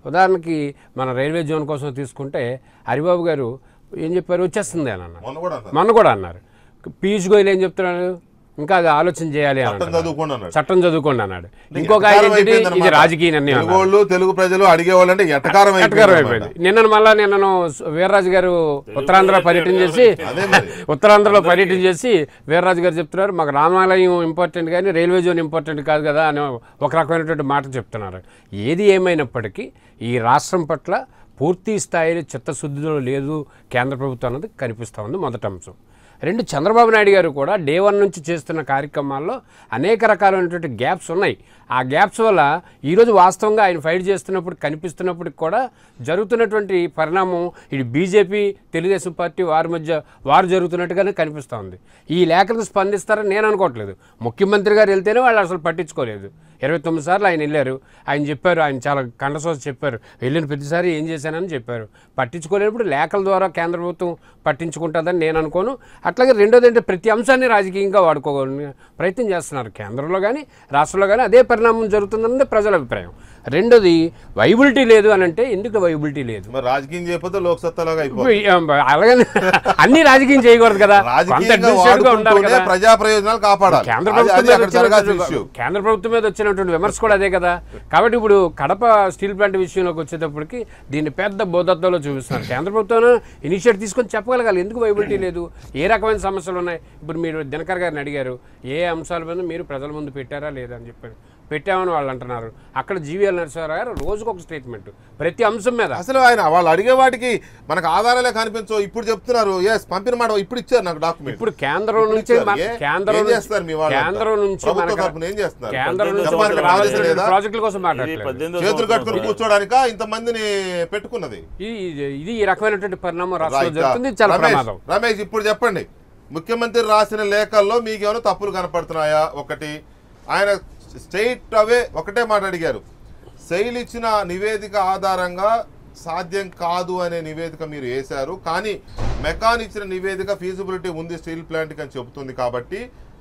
ఉదాహరణకి మన రైల్వే జోన్ కోసం తీసుకుంటే హరిబాబు గారు ఏం చెప్పారు వచ్చేస్తుంది అని అన్నారు మొన్న కూడా అన్నారు. మొన్న కూడా అన్నారు పీయూష్ గోయల్ ఏం చెప్తున్నారు ఇంకా అది ఆలోచన చేయాలి అని చట్టం అంటున్నారు. చదువుకోండి అన్నాడు. చట్టం చదువుకోండి అన్నాడు ఇంకొక ఎటకారం ఆయన ఏంటి? ఇది అయిపోయిందన్నమాట. రాజకీయ నిర్ణయం తెలుగు అన్నారు. వాళ్ళు తెలుగు ప్రజలు అడిగేవాళ్ళు అంటే ఎటకారం ఎటకారం అయిపోయింది అయిపోయింది నిన్న మళ్ళా నిన్నను వీర్రాజు గారు ఉత్తరాంధ్ర పర్యటన చేసి అదే మరి. ఉత్తరాంధ్రలో పర్యటన చేసి వీర్రాజు గారు చెప్తున్నారు మాకు రామాలయం ఇంపార్టెంట్ కానీ రైల్వే జోన్ ఇంపార్టెంట్ కాదు కదా అని ఒక రకమైనటువంటి మాట చెప్తున్నారు ఏది ఏమైనప్పటికీ ఈ రాష్ట్రం పట్ల పూర్తి స్థాయిలో చిత్తశుద్ధిలో లేదు కేంద్ర ప్రభుత్వం అన్నది కనిపిస్తూ ఉంది మొదటి అంశం రెండు చంద్రబాబు నాయుడు గారు కూడా డే వన్ నుంచి చేస్తున్న కార్యక్రమాల్లో అనేక రకాలైనటువంటి గ్యాప్స్ ఉన్నాయి ఆ గ్యాప్స్ వల్ల ఈరోజు వాస్తవంగా ఆయన ఫైట్ చేస్తున్నప్పుడు కనిపిస్తున్నప్పటికి కూడా జరుగుతున్నటువంటి పరిణామం ఇది బీజేపీ తెలుగుదేశం పార్టీ వారి మధ్య వారు జరుగుతున్నట్టుగానే కనిపిస్తూ ఉంది ఈ లేఖలకు స్పందిస్తారని నేను అనుకోవట్లేదు ముఖ్యమంత్రి గారు వెళ్తేనే వాళ్ళు అసలు పట్టించుకోలేదు ఇరవై తొమ్మిది సార్లు ఆయన వెళ్ళారు ఆయన చెప్పారు ఆయన చాలా కండసోస చెప్పారు వెళ్ళిన ప్రతిసారి ఏం చేశానని చెప్పారు పట్టించుకోలేనప్పుడు లేఖల ద్వారా కేంద్ర ప్రభుత్వం పట్టించుకుంటుందని నేను అనుకోను అట్లాగే రెండోది అంటే ప్రతి అంశాన్ని రాజకీయంగా వాడుకోవాలని ప్రయత్నం చేస్తున్నారు కేంద్రంలో కానీ రాష్ట్రంలో కానీ అదే పరిణామం జరుగుతుందన్నది ప్రజల అభిప్రాయం రెండోది వైబిలిటీ లేదు అని అంటే ఎందుకు వైబిలిటీ లేదు మరి రాజకీయం చేయకపోతే లోక్సత్తాలాగా ఇప్పుడు అయిపోతుంది ఈ- అలాగని అన్ని రాజకీయం చేయకూడదు కదా కొంత రాజకీయంగా అడ్మినిస్ట్రేటివ్గా ఉండాలి వాడుకుంటూనే కదా ప్రజా ప్రయోజనాలు కాపాడాలి కేంద్ర అది- ప్రభుత్వం అది మీద అక్కడ జరగాల్సిన వచ్చినటువంటి ఇష్యూ కేంద్ర ప్రభుత్వం మీద వచ్చినటువంటి విమర్శ కూడా అదే కదా కాబట్టి ఇప్పుడు కడప స్టీల్ ప్లాంట్ విషయంలోకి వచ్చేటప్పటికి దీన్ని పెద్ద బోధత్వంలో చూపిస్తున్నారు కేంద్ర ప్రభుత్వం ఇనిషియేటివ్ తీసుకొని చెప్పగలగాలి ఎందుకు వైబిలిటీ లేదు ఏ రకమైన సమస్యలు ఉన్నాయి ఇప్పుడు మీరు దినకర్ గారిని అడిగారు ఏ అంశాల మీద మీరు ప్రజల ముందు పెట్టారా లేదా అని చెప్పారు పెట్టామని వాళ్ళు అంటున్నారు అక్కడ జీవీఎల్ నరసింహారావు గారు రోజుకు ఒక స్టేట్మెంట్ ప్రతి అంశం మీద అసలు ఆయన వాళ్ళు అడిగే వాటికి మనకు ఆధారాలే కనిపించవు ఇప్పుడు చెప్తున్నారు ఎస్ పంపిన మాట ఇప్పుడు ఇచ్చారు నాకు డాక్యుమెంట్ ఇప్పుడు కేంద్రం ఇప్పుడు నుంచి ఇచ్చారు. మన- ఏ- కేంద్రం ఏం నుంచి- చేస్తారు మీ వాళ్ళంతా? కేంద్రం నుంచి ప్రభుత్వ మనకు- తరపున ఏం చేస్తున్నారు? కేంద్రం నుంచి చెప్పాలి మనకు కదా, రావాల్సిన లేదా? ప్రాజెక్టుల కోసం ఇది మాట్లాడలేదు పద్దెనిమిదో చేతులు కట్టుకుని సంవత్సరం కూర్చోడానిక ఇంతమందిని పెట్టుకున్నది ఇది ఇది ఈ రకమైనటువంటి పరిణామం రాష్ట్రంలో రైట్. జరుగుతుంది ఇది చాలా రమేష్, ప్రమాదం రమేష్ ఇప్పుడు చెప్పండి ముఖ్యమంత్రి రాసిన లేఖల్లో మీకు ఏమైనా తప్పులు కనపడుతున్నాయా ఒకటి ఆయన స్ట్రైట్ అవే ఒకటే మాట అడిగారు శైలి ఇచ్చిన నివేదిక ఆధారంగా సాధ్యం కాదు అనే నివేదిక మీరు వేశారు కానీ మెకాన్ ఇచ్చిన నివేదిక ఫీజిబిలిటీ ఉంది స్టీల్ ప్లాంట్కి అని చెబుతుంది కాబట్టి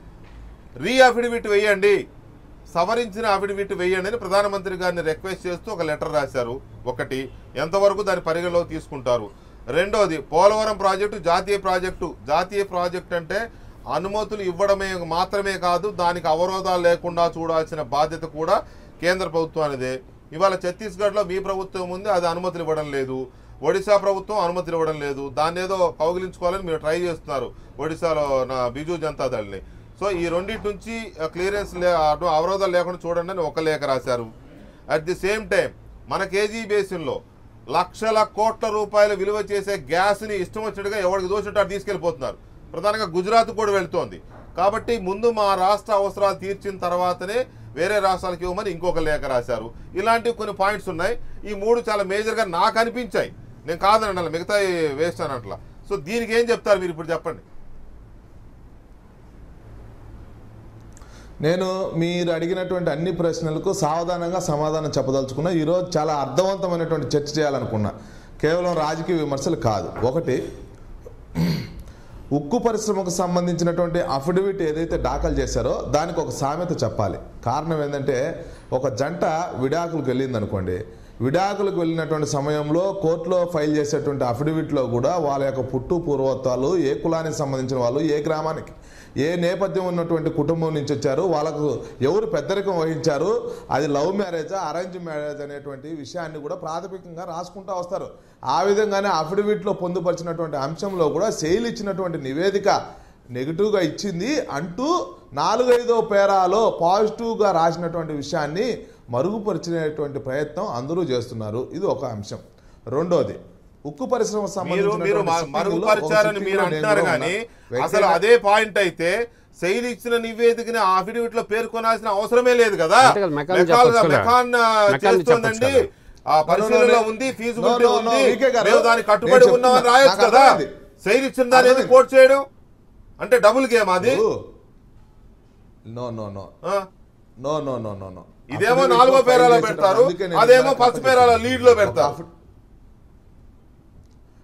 రీ అఫిడవిట్ వేయండి సవరించిన అఫిడవిట్ వేయండి అని ప్రధానమంత్రి గారిని రిక్వెస్ట్ చేస్తూ ఒక లెటర్ రాశారు ఒకటి ఎంతవరకు దాని పరిగణలోకి తీసుకుంటారు రెండోది పోలవరం ప్రాజెక్టు జాతీయ ప్రాజెక్టు జాతీయ ప్రాజెక్ట్ అంటే అనుమతులు ఇవ్వడమే మాత్రమే కాదు దానికి అవరోధాలు లేకుండా చూడాల్సిన బాధ్యత కూడా కేంద్ర ప్రభుత్వానిదే ఇవాళ ఛత్తీస్గఢ్లో మీ ప్రభుత్వం ఉంది అది అనుమతులు ఇవ్వడం లేదు ఒడిశా ప్రభుత్వం అనుమతులు ఇవ్వడం లేదు దాన్ని ఏదో కౌగిలించుకోవాలని మీరు ట్రై చేస్తున్నారు ఒడిశాలో నా బిజు జనతా దళని సో ఈ రెండింటి నుంచి క్లియరెన్స్ లే అటు అవరోధాలు లేకుండా చూడండి అని ఒక లేఖ రాశారు అట్ ది సేమ్ టైం మన కేజీ బేసిన్లో లక్షల కోట్ల రూపాయలు విలువ చేసే గ్యాస్ని ఇష్టం వచ్చినట్టుగా ఎవరికి దోచినట్టు అటు తీసుకెళ్ళిపోతున్నారు ప్రధానంగా గుజరాత్ కూడా వెళ్తోంది కాబట్టి ముందు మా రాష్ట్ర అవసరాలు తీర్చిన తర్వాతనే వేరే రాష్ట్రాలకు ఇవ్వమని ఇంకొక లేఖ రాశారు ఇలాంటివి కొన్ని పాయింట్స్ ఉన్నాయి ఈ మూడు చాలా మేజర్గా నాకు అనిపించాయి నేను కాదని అనాలి మిగతా వేస్ట్ అని అట్లా సో దీనికి ఏం చెప్తారు మీరు ఇప్పుడు చెప్పండి నేను మీరు అడిగినటువంటి అన్ని ప్రశ్నలకు సావధానంగా సమాధానం చెప్పదలుచుకున్నా ఈరోజు చాలా అర్థవంతమైనటువంటి చర్చ చేయాలనుకున్నా కేవలం రాజకీయ విమర్శలు కాదు ఒకటి ఉక్కు పరిశ్రమకు సంబంధించినటువంటి అఫిడవిట్ ఏదైతే దాఖలు చేశారో దానికి ఒక సామెత చెప్పాలి కారణం ఏంటంటే ఒక జంట విడాకులకు వెళ్ళింది అనుకోండి విడాకులకు వెళ్ళినటువంటి సమయంలో కోర్టులో ఫైల్ చేసేటువంటి అఫిడవిట్లో కూడా వాళ్ళ యొక్క పుట్టు పూర్వత్వాలు ఏ కులానికి సంబంధించిన వాళ్ళు ఏ గ్రామానికి ఏ నేపథ్యం ఉన్నటువంటి కుటుంబం నుంచి వచ్చారు వాళ్ళకు ఎవరు పెద్దరికం వహించారు అది లవ్ మ్యారేజా అరేంజ్ మ్యారేజ్ అనేటువంటి విషయాన్ని కూడా ప్రాథమికంగా రాసుకుంటూ వస్తారు ఆ విధంగానే అఫిడవిట్లో పొందుపరిచినటువంటి అంశంలో కూడా శైలి ఇచ్చినటువంటి నివేదిక నెగిటివ్గా ఇచ్చింది అంటూ నాలుగైదో పేరాలో పాజిటివ్గా రాసినటువంటి విషయాన్ని మరుగుపరిచినటువంటి ప్రయత్నం అందరూ చేస్తున్నారు ఇది ఒక అంశం రెండోది ఉక్కు పరిశ్రమ మీరు మీరు మ- మరుగుపరిచారని మీరు అంటున్నారు కానీ అసలు అదే పాయింట్ అయితే శైలి ఇచ్చిన నివేదికని అఫిడవిట్ లో పేర్కొనాల్సిన అవసరమే లేదు కదా అంతే కదా, మెకాన్ మెకాన్ చెప్పొచ్చు కదా. మెకాన్ ఆ, మెకాన్ చేస్తోందండి చెప్పొచ్చు ఆ పరిశీలనలో no, ఉంది no, ఫీజిబిలిటీ no, no, ఉంది వికే గారు, మేము దానికి కట్టుబడి నేను ఉన్నామని చెప్తున్నా, రాయొచ్చు నాకు కదా అర్థమైంది. శైలి ఇచ్చిన దాని అర్థమైంది. కోట్ చేయడం అంటే డబుల్ గేమ్ అది నో నో నో ఆ, no no no no no ఇదేమో నాలుగో పేరాలో పెడతారు అదేమో ఫస్ట్ పేరాలో లీడ్ లో పెడతారు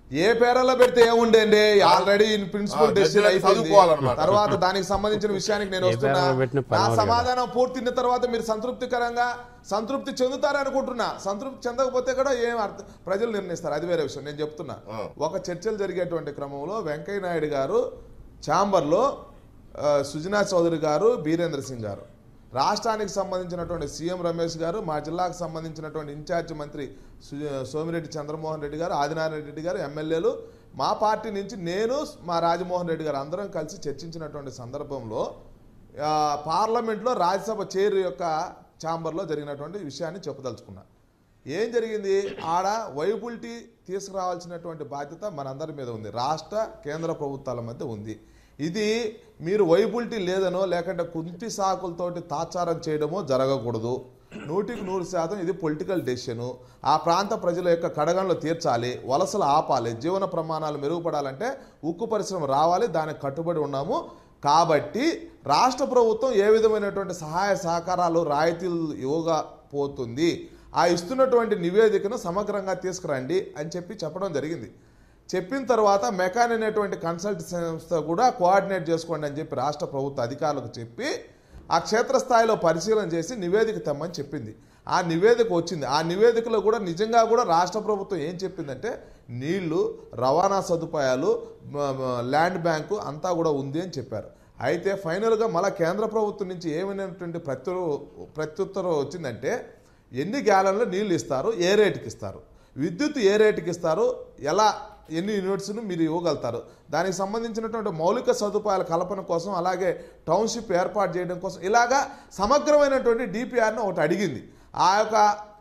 ఏ పేరాలో పెడితే ఏముండండి ఆల్రెడీ ఇన్ ప్రిన్సిపల్ ఆ, డెసిషన్ జడ్జిలు అయిపోయింది చదువుకోవాలన్నమాట. తర్వాత దానికి సంబంధించిన విషయానికి నేను ఏ వస్తున్నా పేరాలో పెట్టినా నా పర్వాలేదు కదా. సమాధానం పూర్తిన తర్వాత మీరు సంతృప్తికరంగా సంతృప్తి చెందుతారనుకుంటున్నా సంతృప్తి చెందకపోతే కూడా ఏం అర్థం ప్రజలు నిర్ణయిస్తారు అది వేరే విషయం నేను చెప్తున్నా ఆ. ఒక చర్చలు జరిగేటువంటి క్రమంలో వెంకయ్య నాయుడు గారు ఛాంబర్లో ఆ, సుజనా చౌదరి గారు బీరేంద్ర సింగ్ గారు రాష్ట్రానికి సంబంధించినటువంటి సీఎం రమేష్ గారు మా జిల్లాకు సంబంధించినటువంటి ఇన్ఛార్జి మంత్రి సు- సోమిరెడ్డి చంద్రమోహన్ రెడ్డి గారు ఆదినారాయణ రెడ్డి గారు ఎమ్మెల్యేలు మా పార్టీ నుంచి నేను మా రాజమోహన్ రెడ్డి గారు అందరం కలిసి చర్చించినటువంటి సందర్భంలో ఆ, పార్లమెంట్లో రాజ్యసభ చైర్ యొక్క ఛాంబర్లో జరిగినటువంటి విషయాన్ని చెప్పదలుచుకున్నా ఏం జరిగింది ఆడ వైబిలిటీ తీసుకురావాల్సినటువంటి బాధ్యత మనందరి మీద ఉంది రాష్ట్ర కేంద్ర ప్రభుత్వాల మధ్య ఉంది ఇది మీరు వైబిలిటీ లేదనో లేకుంటే కుంటి సాకులతోటి తాచారం చేయడమో జరగకూడదు నూటికి నూరు శాతం ఇది పొలిటికల్ డెసిషను ఆ ప్రాంత ప్రజల యొక్క కడగండ్లు తీర్చాలి వలసలు ఆపాలి జీవన ప్రమాణాలు మెరుగుపడాలంటే ఉక్కు పరిశ్రమ రావాలి దానికి కట్టుబడి ఉన్నాము కాబట్టి రాష్ట్ర ప్రభుత్వం ఏ విధమైనటువంటి సహాయ సహకారాలు రాయితీలు ఇవ్వకపోతుంది ఆ ఇస్తున్నటువంటి నివేదికను సమగ్రంగా తీసుకురండి అని చెప్పి చెప్పడం జరిగింది చెప్పిన తర్వాత మెకాన్ అనేటువంటి కన్సల్ట్ సంస్థ కూడా కోఆర్డినేట్ చేసుకోండి అని చెప్పి రాష్ట్ర ప్రభుత్వ అధికారులకు చెప్పి ఆ క్షేత్రస్థాయిలో పరిశీలన చేసి నివేదిక తెమ్మని చెప్పింది ఆ నివేదిక వచ్చింది ఆ నివేదికలో కూడా నిజంగా కూడా రాష్ట్ర ప్రభుత్వం ఏం చెప్పిందంటే నీళ్లు రవాణా సదుపాయాలు మ- మ- ల్యాండ్ బ్యాంకు అంతా కూడా ఉంది అని చెప్పారు అయితే ఫైనల్గా మళ్ళా కేంద్ర ప్రభుత్వం నుంచి ఏమైనటువంటి ప్రత్యు ప్రత్యుత్తరం వచ్చిందంటే ఎన్ని గ్యాలన్లు నీళ్ళు ఇస్తారు ఏ రేటుకి ఇస్తారు విద్యుత్ ఏ రేటుకి ఇస్తారు ఎలా ఎన్ని యూనిట్స్ను మీరు ఇవ్వగలుగుతారు దానికి సంబంధించినటువంటి మౌలిక సదుపాయాల కల్పన కోసం అలాగే టౌన్షిప్ ఏర్పాటు చేయడం కోసం ఇలాగా సమగ్రమైనటువంటి డిపిఆర్ను ఒకటి అడిగింది ఆ యొక్క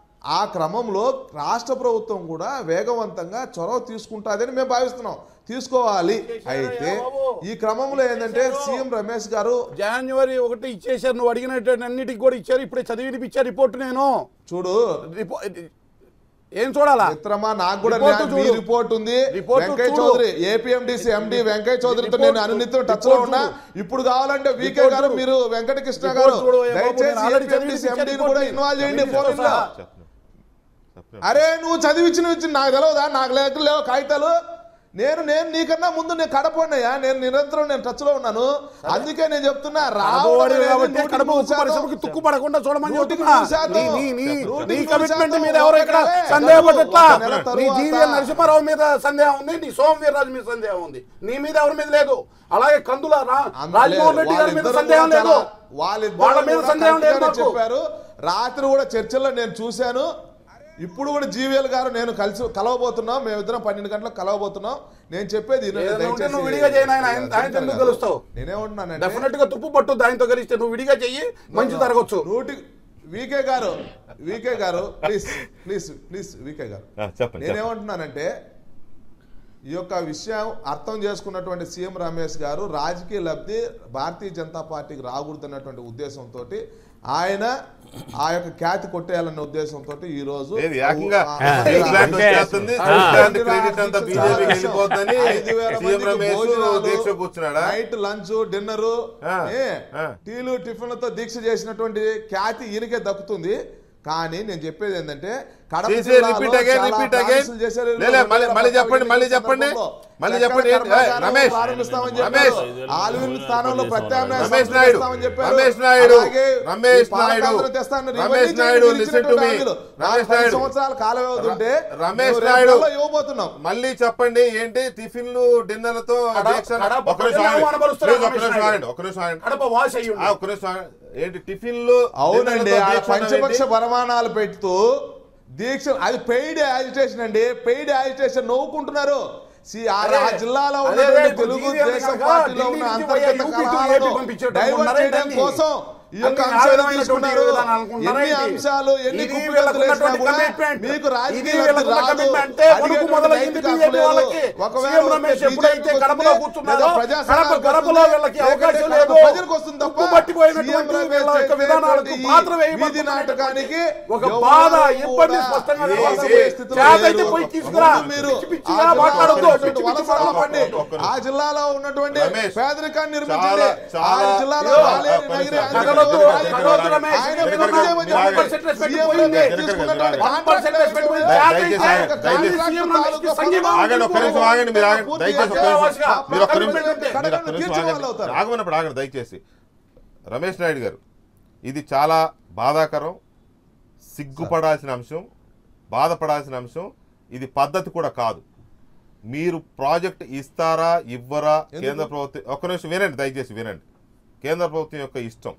ఆ క్రమంలో రాష్ట్ర ప్రభుత్వం కూడా వేగవంతంగా చొరవ తీసుకుంటుందని మేము భావిస్తున్నాం తీసుకోవాలి అయితే ఈ క్రమంలో ఏంటంటే సీఎం రమేష్ గారు జనవరి ఒకటి ఇచ్చేసారు నువ్వు అడిగినటువంటి అన్నిటికి కూడా ఇచ్చారు ఇప్పుడే చదివి వినిపించారు రిపోర్ట్ నేను చూడు రిపో- ఏం చూడాలా మిత్రమా నాకు కూడా రిపోర్టు నా- మీ చూడు. రిపోర్ట్ ఉంది రిపోర్టు వెంకయ్య చూడు. చౌదరి ఏపీఎండిసి ఎండి వెంకయ్య చౌదరితో రిపోర్టు నేను అనునిత్యం చూడు. టచ్ లో ఉన్నా రిపోర్టు ఇప్పుడు కావాలంటే వీకే రిపోర్టు గారు చూడు. మీరు వెంకటకృష్ణ రిపోర్టు గారు చూడు, ఏ బాబు, నేను దయచేసి ఆల్రెడీ ఏపీఎండిసి చదివి ఎండిని రిపోర్ట్ కూడా ని. ఇన్వాల్వ్ చేయండి కమిటీతో ఫోన్ సహా. అరే నువ్వు చదివించిన ఇచ్చిన నాకు తెలియదా నాకు లేక లేవు కాగితాలు నేను నేను నీకన్నా ముందు నేను కడపడినయ్యా నేను నిరంతరం నేను టచ్ లో ఉన్నాను అందుకే నేను చెప్తున్నా రావడం రాబోయే అనేది కాబట్టి నూటికి కడప నూరు ఉక్కు శాతం. పరిశ్రమకి తుక్కు పడకుండా చూడమని నూటికి చెప్తున్నా నూరు శాతం. నీ- నీ- నీ- నూటికి నీ నూరు కమిట్మెంట్ శాతం మీద ఎవరో ఇక్కడ ఓకే. సందేహపడట్లా ఒక నెల నీ తరువాత- జీవీఎల్ నరసింహారావు మీద సందేహం ఉంది నీ సోమ వీర్రాజు మీద సందేహం ఉంది నీ మీద ఎవరి మీద లేదు అలాగే కందుల రా- అందులో రాజమోహన్ రెడ్డి గారి మీద వాళ్ళిద్దరూ సందేహం కూడా లేదు చాలా- వాళ్ళిద్దరూ వాళ్ళ మీద కూడా సందేహం లేదు కరెక్ట్గానే మాకు. చెప్పారు రాత్రి కూడా చర్చల్లో నేను చూశాను ఇప్పుడు కూడా జీవీఎల్ గారు నేను కలిసి కలవబోతున్నాం మేమిద్దరం పన్నెండు గంటలకు కలవబోతున్నాం నేను చెప్పేది వినండి ఏదైనా ఉంటే దయచేసి. నువ్వు విడిగా చేయను ఆయన, ఆయన- ఆయనతో ఎందుకు కలుస్తావు? నేనేమంటున్నానంటే డెఫినెట్ గా తుప్పు పట్టు దానితో కలిస్తే నువ్వు విడిగా చెయ్యి మంచి జరగచ్చు నూటి వికే గారు వికే గారు ప్లీజ్ ప్లీజ్ ప్లీజ్ వికే గారు ఆ, చెప్పండి, నేనేమంటున్నానంటే ఈ యొక్క విషయం అర్థం చేసుకున్నటువంటి సీఎం రమేష్ గారు రాజకీయ లబ్ధి భారతీయ జనతా పార్టీకి రాకూడదన్నటువంటి ఉద్దేశంతో ఆయన ఆ యొక్క ఖ్యాతి కొట్టేయాలన్న ఉద్దేశంతో ఈ రోజు ఏది ఏకంగా ఆ- ఆ, స్టేట్ బ్యాంక్ అంటే- వచ్చేస్తుంది ఆ, స్టేట్ బ్యాంక్ ఆ, క్రెడిట్ అంతా ఆ, బీజేపీకి ఆ, వెళ్ళిపోతుందని ఐదు వేల సీఎం మందికి రమేష్ భోజనాలు, దీక్ష కూర్చున్నాడా నైట్ లంచ్ డిన్నర్ ఆ, ఆ. టీలు టిఫిన్లతో దీక్ష చేసినటువంటి ఖ్యాతి ఈయనకే దక్కుతుంది కానీ నేను చెప్పేది ఏంటంటే కడప చేసే జిల్లాలో రిపీట్ అగైన్ చాలా రిపీట్ అగైన్ ప్రామిసులు చేశారు. లేలే మళ్ళీ మళ్ళీ చెప్పండి మళ్ళీ సందర్భంలో చెప్పండి మళ్ళీ ఎక్కడ చెప్పండి ఏంటి? కర్మాగారం రమేష్ ప్రారంభిస్తామని రమేష్ చెప్పారు. ఆల్విన్ స్థానంలో ప్రత్యామ్నాయ రమేష్ సంస్థ నాయుడు తెస్తామని చెప్పారు. రమేష్ నాయుడు అలాగే రమేష్ ఈ పాలకాంధ్ర నాయుడు తెస్తానని రమేష్ ఇవన్నీ నాయుడు మీరు లిసన్ టు మీ ఇచ్చినటువంటి హామీలు. రమేష్ పది నాయుడు సంవత్సరాల కాల వ్యవధి ఉంటే రమేష్ మేము రేపు నాయుడు నెలలో ఇవ్వబోతున్నాం మళ్ళీ చెప్పండి ఏంటి టిఫిన్లు డిన్నర్లతో కడప- దీక్ష కడప ఒక్క నిమిషం ప్రజలను ఆగండి. అవమానపరుస్తున్నారు ప్లీజ్ ఒక్క రమేష్ నిమిషం నాయుడు. ఆగండి, ఒక్క నిమిషం ఆగండి. కడప వాష్ అయ్యి ఆ, ఒక్క నిమిషం ఆగండి. ఏంటి టిఫిన్లు అవునండి డిన్నర్లతో ఆ దీక్ష పంచపక్ష ఏంటి? పరమాణాలు పెడుతూ దీక్ష అది పెయిడ్ యాజిటేషన్ అండి పెయిడ్ యాజిటేషన్ నవ్వుకుంటున్నారు సి ఆ అదే, ఆ జిల్లాలో అదే ఉన్నటువంటి ఇప్పుడు తెలుగు జీవీఎల్ దేశ కనుక పార్టీలో ఢిల్లీ ఉన్న నుంచి అంతర్గత పోయి యూపీ టు కలహాలను ఏపీ పంపించేటప్పుడు డైవర్ట్ ఉన్నారా చేయడం ఏంటి? కోసం ఈ యొక్క అన్ని అంశాలు ఆధారమైనటువంటి తీసుకున్నారు విధానాలు అనుకుంటున్నారా ఎన్ని ఏంటి? అంశాలు ఎన్ని ఇది కుప్పగంతులు వీళ్ళకున్నటువంటి వేసినా కూడా commitment. మీకు ఇది రాజకీయ వీళ్ళకున్న రాదు commitment అంటే వణుకు అడిగేటువంటి మొదలైంది నైతిక బీజేపీ హక్కు లేదు. వాళ్ళకి. ఒకవేళ సీఎం రమేష్ బీజేపీకి ఎప్పుడైతే వస్తుంది, కడపలో కూర్చున్నారో, లేదా ప్రజా కడప సంఘాలకు గడపలో వస్తుంది, వీళ్ళకి లేకపోతే అవకాశం కడప లేదు. ప్రజలకు వస్తుంది తప్ప ఉప్పు పట్టిపోయినటువంటి సీఎం రమేష్ వీళ్ళ యొక్క చేసేటువంటి విధానాలకు ఈ పాత్ర వీధి వేయబడుతున్నటువంటి నాటకానికి ఒక ఎవరు బాధ కూడా ఇబ్బంది స్పష్టంగా ఇది- కనబడుతుంది. ఇది స్థితిలో చేతైతే లేరు. పోయి తీసుకురా ముందు మీరు పిచ్చి పిచ్చిగా ఆ జిల్లాలో మాట్లాడొద్దు. ఉన్నటువంటి పిచ్చి పిచ్చి వలస మాట్లాడొద్దు. ఆపండి. ఒక్క నిమిషం. ఆ జిల్లాలో ఉన్నటువంటి రమేష్, పేదరికాన్ని చాలా నిర్మించండి ఆ చాలా జిల్లాలో ఇదిగో, బాలేని ఒక్క నగిరి నిమిషం. ఆంధ్రప్రదేశ్ మాట్లాడొద్దు, జనకర్ మాట్లాడొద్దు గారు, రమేష్. ఆయన జనకర్ గారు, విమర్శ మీరు ఆగండి. పర్సెంట్ రెస్పెక్ట్ సీఎం పోయింది. గారు తీసుకున్నటువంటి వన్ కాంట్రాక్ట్ పర్సెంట్ రెస్పెక్ట్ పోయింది. దయ- జాగ్రత్త. దయచేసి ఆగండి, దయచేసి. సీఎం నాకు సంఘీభావం ఆగండి ఒక్క నిమిషం ఆగండి మీరు ఆగండి దయచేసి ఒక్క నిమిషం అత్యావశ్యక. మీరు ఒక్క నిమిషం కమిట్మెంట్ మీరు ఒక్క నిమిషం తీర్చే వాళ్ళు ఆగండి అవుతారు. ఆగమన్నప్పుడు ఆగండి దయచేసి రమేష్ నాయుడు గారు ఇది చాలా బాధాకరం సిగ్గుపడాల్సిన అంశం బాధపడాల్సిన అంశం ఇది పద్ధతి కూడా కాదు మీరు ప్రాజెక్ట్ ఇస్తారా ఇవ్వరా కేంద్ర ప్రభుత్వం ఒక్క నిమిషం వినండి దయచేసి వినండి కేంద్ర ప్రభుత్వం యొక్క ఇష్టం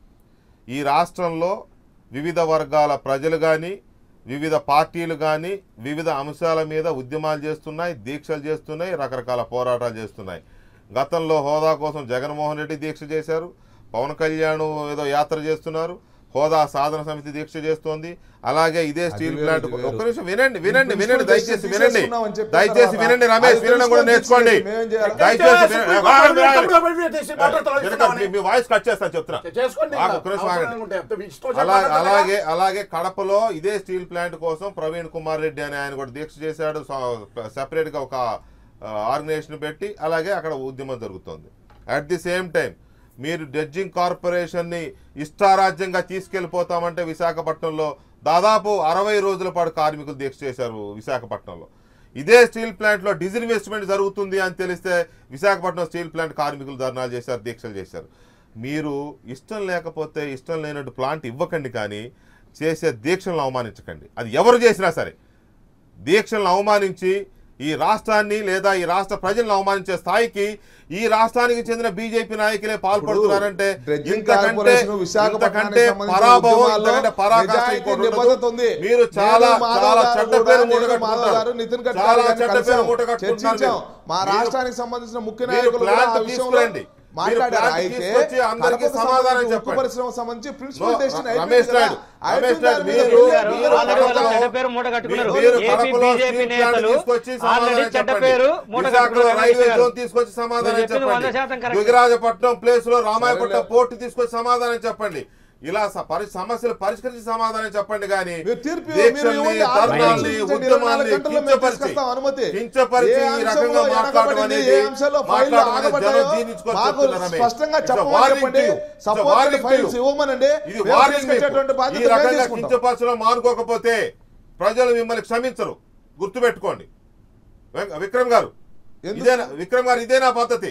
ఈ రాష్ట్రంలో వివిధ వర్గాల ప్రజలు కానీ వివిధ పార్టీలు కానీ వివిధ అంశాల మీద ఉద్యమాలు చేస్తున్నాయి దీక్షలు చేస్తున్నాయి రకరకాల పోరాటాలు చేస్తున్నాయి గతంలో హోదా కోసం జగన్మోహన్ రెడ్డి దీక్ష చేశారు పవన్ కళ్యాణ్ ఏదో యాత్ర చేస్తున్నారు హోదా సాధన సమితి దీక్ష చేస్తోంది అలాగే ఇదే స్టీల్ వేరు, ప్లాంట్ ఇది వేరు. ఒక్క నిమిషం వినండి వినండి ఈ వినండి ప్రిన్సిపల్ దయచేసి డెసిషన్ వినండి తీసుకున్నామని చెప్పిన దయచేసి తర్వాత వినండి రమేష్ అది వినడం కూడా ప్రిన్సిపల్ నేర్చుకోండి డెసిషన్ మేమేం చేయాలి? దయచేసి వినండి. సుప్రీం కోర్టు ఆగండి, ఆగండి. తప్పుడు చేసి మాట్లాడతారు జనక, మీ- మీ వాయిస్ కట్ చేస్తాను చెప్తున్నా చేసుకోండి ఆగు, ఒక్క నిమిషం ఆగండి. అవసరం ఉంటే ఇష్టం వచ్చి అలా మాట్లాడతారా? అలాగే అలాగే కడపలో ఇదే స్టీల్ ప్లాంట్ కోసం ప్రవీణ్ కుమార్ రెడ్డి అని ఆయన కూడా దీక్ష చేశాడు సెపరేట్ గా ఒక ఆర్గనైజేషన్ పెట్టి అలాగే అక్కడ ఉద్యమం జరుగుతోంది అట్ ది సేమ్ టైం మీరు డ్రెడ్జింగ్ కార్పొరేషన్ ని ఇష్టారాజ్యంగా తీసుకెళ్లిపోతామంటే విశాఖపట్నంలో దాదాపు అరవై రోజుల పాటు కార్మికులు దీక్ష చేశారు విశాఖపట్నంలో ఇదే స్టీల్ ప్లాంట్ లో డిజిన్వెస్ట్మెంట్ జరుగుతుంది అని తెలిస్తే విశాఖపట్నం స్టీల్ ప్లాంట్ కార్మికులు ధర్నాలు చేశారు దీక్షలు చేశారు మీరు ఇష్టం లేకపోతే ఇష్టం లేనట్టు ప్లాంట్ ఇవ్వకండి కానీ చేసే దీక్షలను అవమానించకండి అది ఎవరు చేసినా సరే దీక్షలను అవమానించి ఈ రాష్ట్రాన్ని లేదా ఈ రాష్ట్ర ప్రజలను అవమానించే స్థాయికి ఈ రాష్ట్రానికి చెందిన బీజేపీ నాయకులే పాల్పడుతున్నారంటే డ్రెడ్జింగ్ ఇంతకంటే కార్పొరేషన్ విశాఖపట్నానికి ఇంతకంటే సంబంధించిన పరాభవం ఉద్యమాల్లో ఇంతకంటే పరాకాష్ట నిజాయితీ ఇంకోటి ఉండదు. నిబద్ధత ఉంది. మీరు చాలా నేను మాధవ్ చాలా గారు చెడ్డ కూడా, పేరు నేను మూటగట్టుకుంటారు. మాధవ్ గారు, నితిన్ గడ్కరీ చాలా గారిని చెడ్డ కలిసాం. పేరు మూటగట్టుకుంటారు చర్చించాం మీరు. మా మీరు- రాష్ట్రానికి సంబంధించిన ముఖ్య మీరు నాయకులు కూడా ప్లాంట్ ఆ విషయంలో తీసుకురండి. మాట్లాడారు మీరు ప్లాంట్ అయితే తీసుకొచ్చి అందరికీ కడపకు సమాధానం సంబంధించి ఉక్కు చెప్పండి. పరిశ్రమ సంబంధించి నో, ప్రిన్సిపల్ డెసిషన్ రమేష్ అయిపోయింది కదా. నాయుడు, అయిపోయిన రమేష్ నాయుడు, దాని మీద మీరు- మీరు- మీరు ఆల్రెడీ వాళ్ళ కడపలో- చెడ్డ పేరు మూట కట్టుకున్నారు మీరు ఏపీ కడపలో బీజేపీ స్టీల్ ప్లాంట్ నేతలు తీసుకొచ్చి ఆల్రెడీ సమాధానం చెడ్డ చెప్పండి. పేరు మూట విశాఖలో కట్టుకున్నారు రైల్వే రమేష్ గారు. జోన్ తీసుకొచ్చి సమాధానం మీరు చెప్పింది వంద చెప్పండి శాతం కరెక్ట్. దుగిరాజపట్నం ప్లేస్ లో రామాయపట్నం సరేలే. పోర్టు తీసుకొచ్చి సమాధానం చెప్పండి ఇలా స- పరి- సమస్యలు పరిష్కరించి సమాధానం చెప్పండి కానీ మీరు తీర్పు దీక్షల్ని, మీరు ఇవ్వండి. ధర్నాల్ని, ఆర్గనైజేషన్ ఇరవై నాలుగు ఉద్యమాల్ని గంటల్లో మేము కించపరిచి తీసుకొస్తాం అనుమతి. కించపరిచి ఏ ఈ అంశంలో రకంగా మాట్లాడడం వెనకబడింది, అనేది ఏ అంశంలో ఫైళ్ళు మాట్లాడడం అనేది ఆగబడ్డాయో జనం జీర్ణించుకొని మాకు చెప్తున్నారమే. స్పష్టంగా It's a చెప్పమని warning చెప్పండి. to you. It's a Supported warning to files you. ఇవ్వమనండి. ఇది మేము వార్నింగ్ తీసుకొచ్చేటువంటి మీకు. బాధ్యత ఈ మేము రకంగా తీసుకుంటాం. కించపరచడం మానుకోకపోతే ప్రజలు మిమ్మల్ని క్షమించరు గుర్తుపెట్టుకోండి వెం- విక్రమ్ గారు ఎందుకు? ఇదేనా విక్రమ్ గారు ఇదేనా పద్ధతి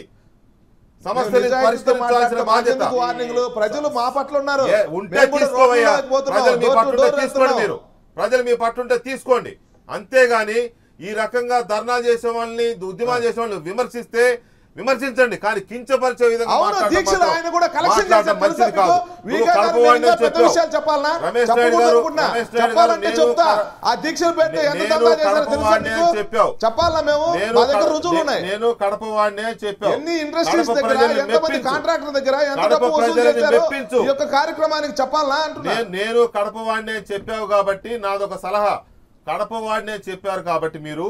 సమస్యలు నిజాయితీతో పరిష్కరించాల్సిన మాట్లాడటం బాధ్యత ఎందుకు వార్నింగ్లు ప్రజలు మా పట్ల ఉన్నారు ఏ, ఉంటే మేము కూడా తీసుకోవయ్యా రోడ్లలోకి పోతున్నాం. ప్రజలు మీ డోర్ టు పట్టుంటే డోర్ తీసుకోండి వెళ్తున్నాం. మీరు ప్రజలు మీ పట్టుంటే తీసుకోండి అంతేగాని ఈ రకంగా ధర్నా చేసే వాళ్ళని ఉద్యమాలు చేసే వాళ్ళని విమర్శిస్తే విమర్శించండి కానీ కించపరిచే విధంగా అవును మాట్లాడటం దీక్షలు మాత్రం- ఆయన కూడా కలెక్షన్ మాట్లాడటం చేశారు మంచిది తెలుసా కాదు మీకు? నువ్వు వీకా గారు కడప నేను వాడిని ఇంకా పెద్ద చెప్పావు. విషయాలు చెప్పాలనా రమేష్ నాయుడు చెప్పకూడదు గారు అనుకున్నా. రమేష్ నాయుడు గారు చెప్పాలంటే నేను చెప్తా కడ- ఆ దీక్షలు పెడితే ఎంత నేను దందా చేశారో కడప తెలుసా వాడిని మీకు? అని చెప్పావు. చెప్పాలా మేము నేను మా దగ్గర కడ- రుజువులు నే- ఉన్నాయి నేను కడప వాడిని అని చెప్పావు ఎన్ని ఇండస్ట్రీస్ కడప దగ్గర ప్రజల్ని ఎంతమంది మెప్పించు. కాంట్రాక్టర్ దగ్గర ఎంత కడప డబ్బు వసూలు ప్రజల్ని చేశారో మెప్పించు. ఈ యొక్క కార్యక్రమానికి చెప్పాలా అంటున్నా నేను నేను కడప వాడిని అని చెప్పావు కాబట్టి నాదొక సలహా కడప వాడిని అని చెప్పారు కాబట్టి మీరు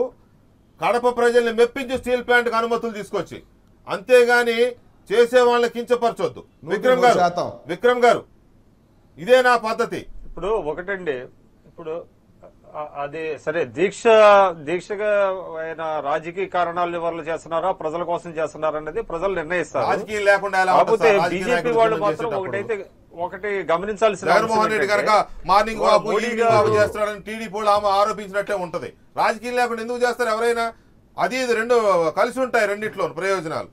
కడప ప్రజల్ని మెప్పించి స్టీల్ ప్లాంట్ కు అనుమతులు తీసుకొచ్చి అంతేగాని చేసే వాళ్ళని కించపరచొద్దు విక్రమ్ గారు శాతం. విక్రమ్ గారు ఇదే నా పద్ధతి ఇప్పుడు ఒకటండి ఇప్పుడు అ- అది సరే దీక్ష దీక్షగా ఆయన రాజకీయ కారణాల వల్ల చేస్తున్నారా ప్రజల కోసం చేస్తున్నారా అనేది ప్రజలు నిర్ణయిస్తారు రాజకీయం లేకుండా ఎలా ఉంటుంది కాకపోతే సార్? రాజకీయ బీజేపీ నాయకులు వాళ్ళు ఉద్యమం మాత్రం చేసేటప్పుడు. ఒకటైతే ఒకటి గమనించాల్సిన జగన్మోహన్ అంశం రెడ్డి ఏంటంటే, కనుక మార్నింగ్ ఇవాళ వాకు మోడీ ఈవినింగ్ గారు- వాకు చేస్తున్నాడని టీడీపీ వాళ్ళు ఆమె ఆరోపించినట్లే ఉంటది రాజకీయం లేకుండా ఎందుకు చేస్తారు ఎవరైనా అది ఇది రెండు కలిసి ఉంటాయి రెండిట్లో ప్రయోజనాలు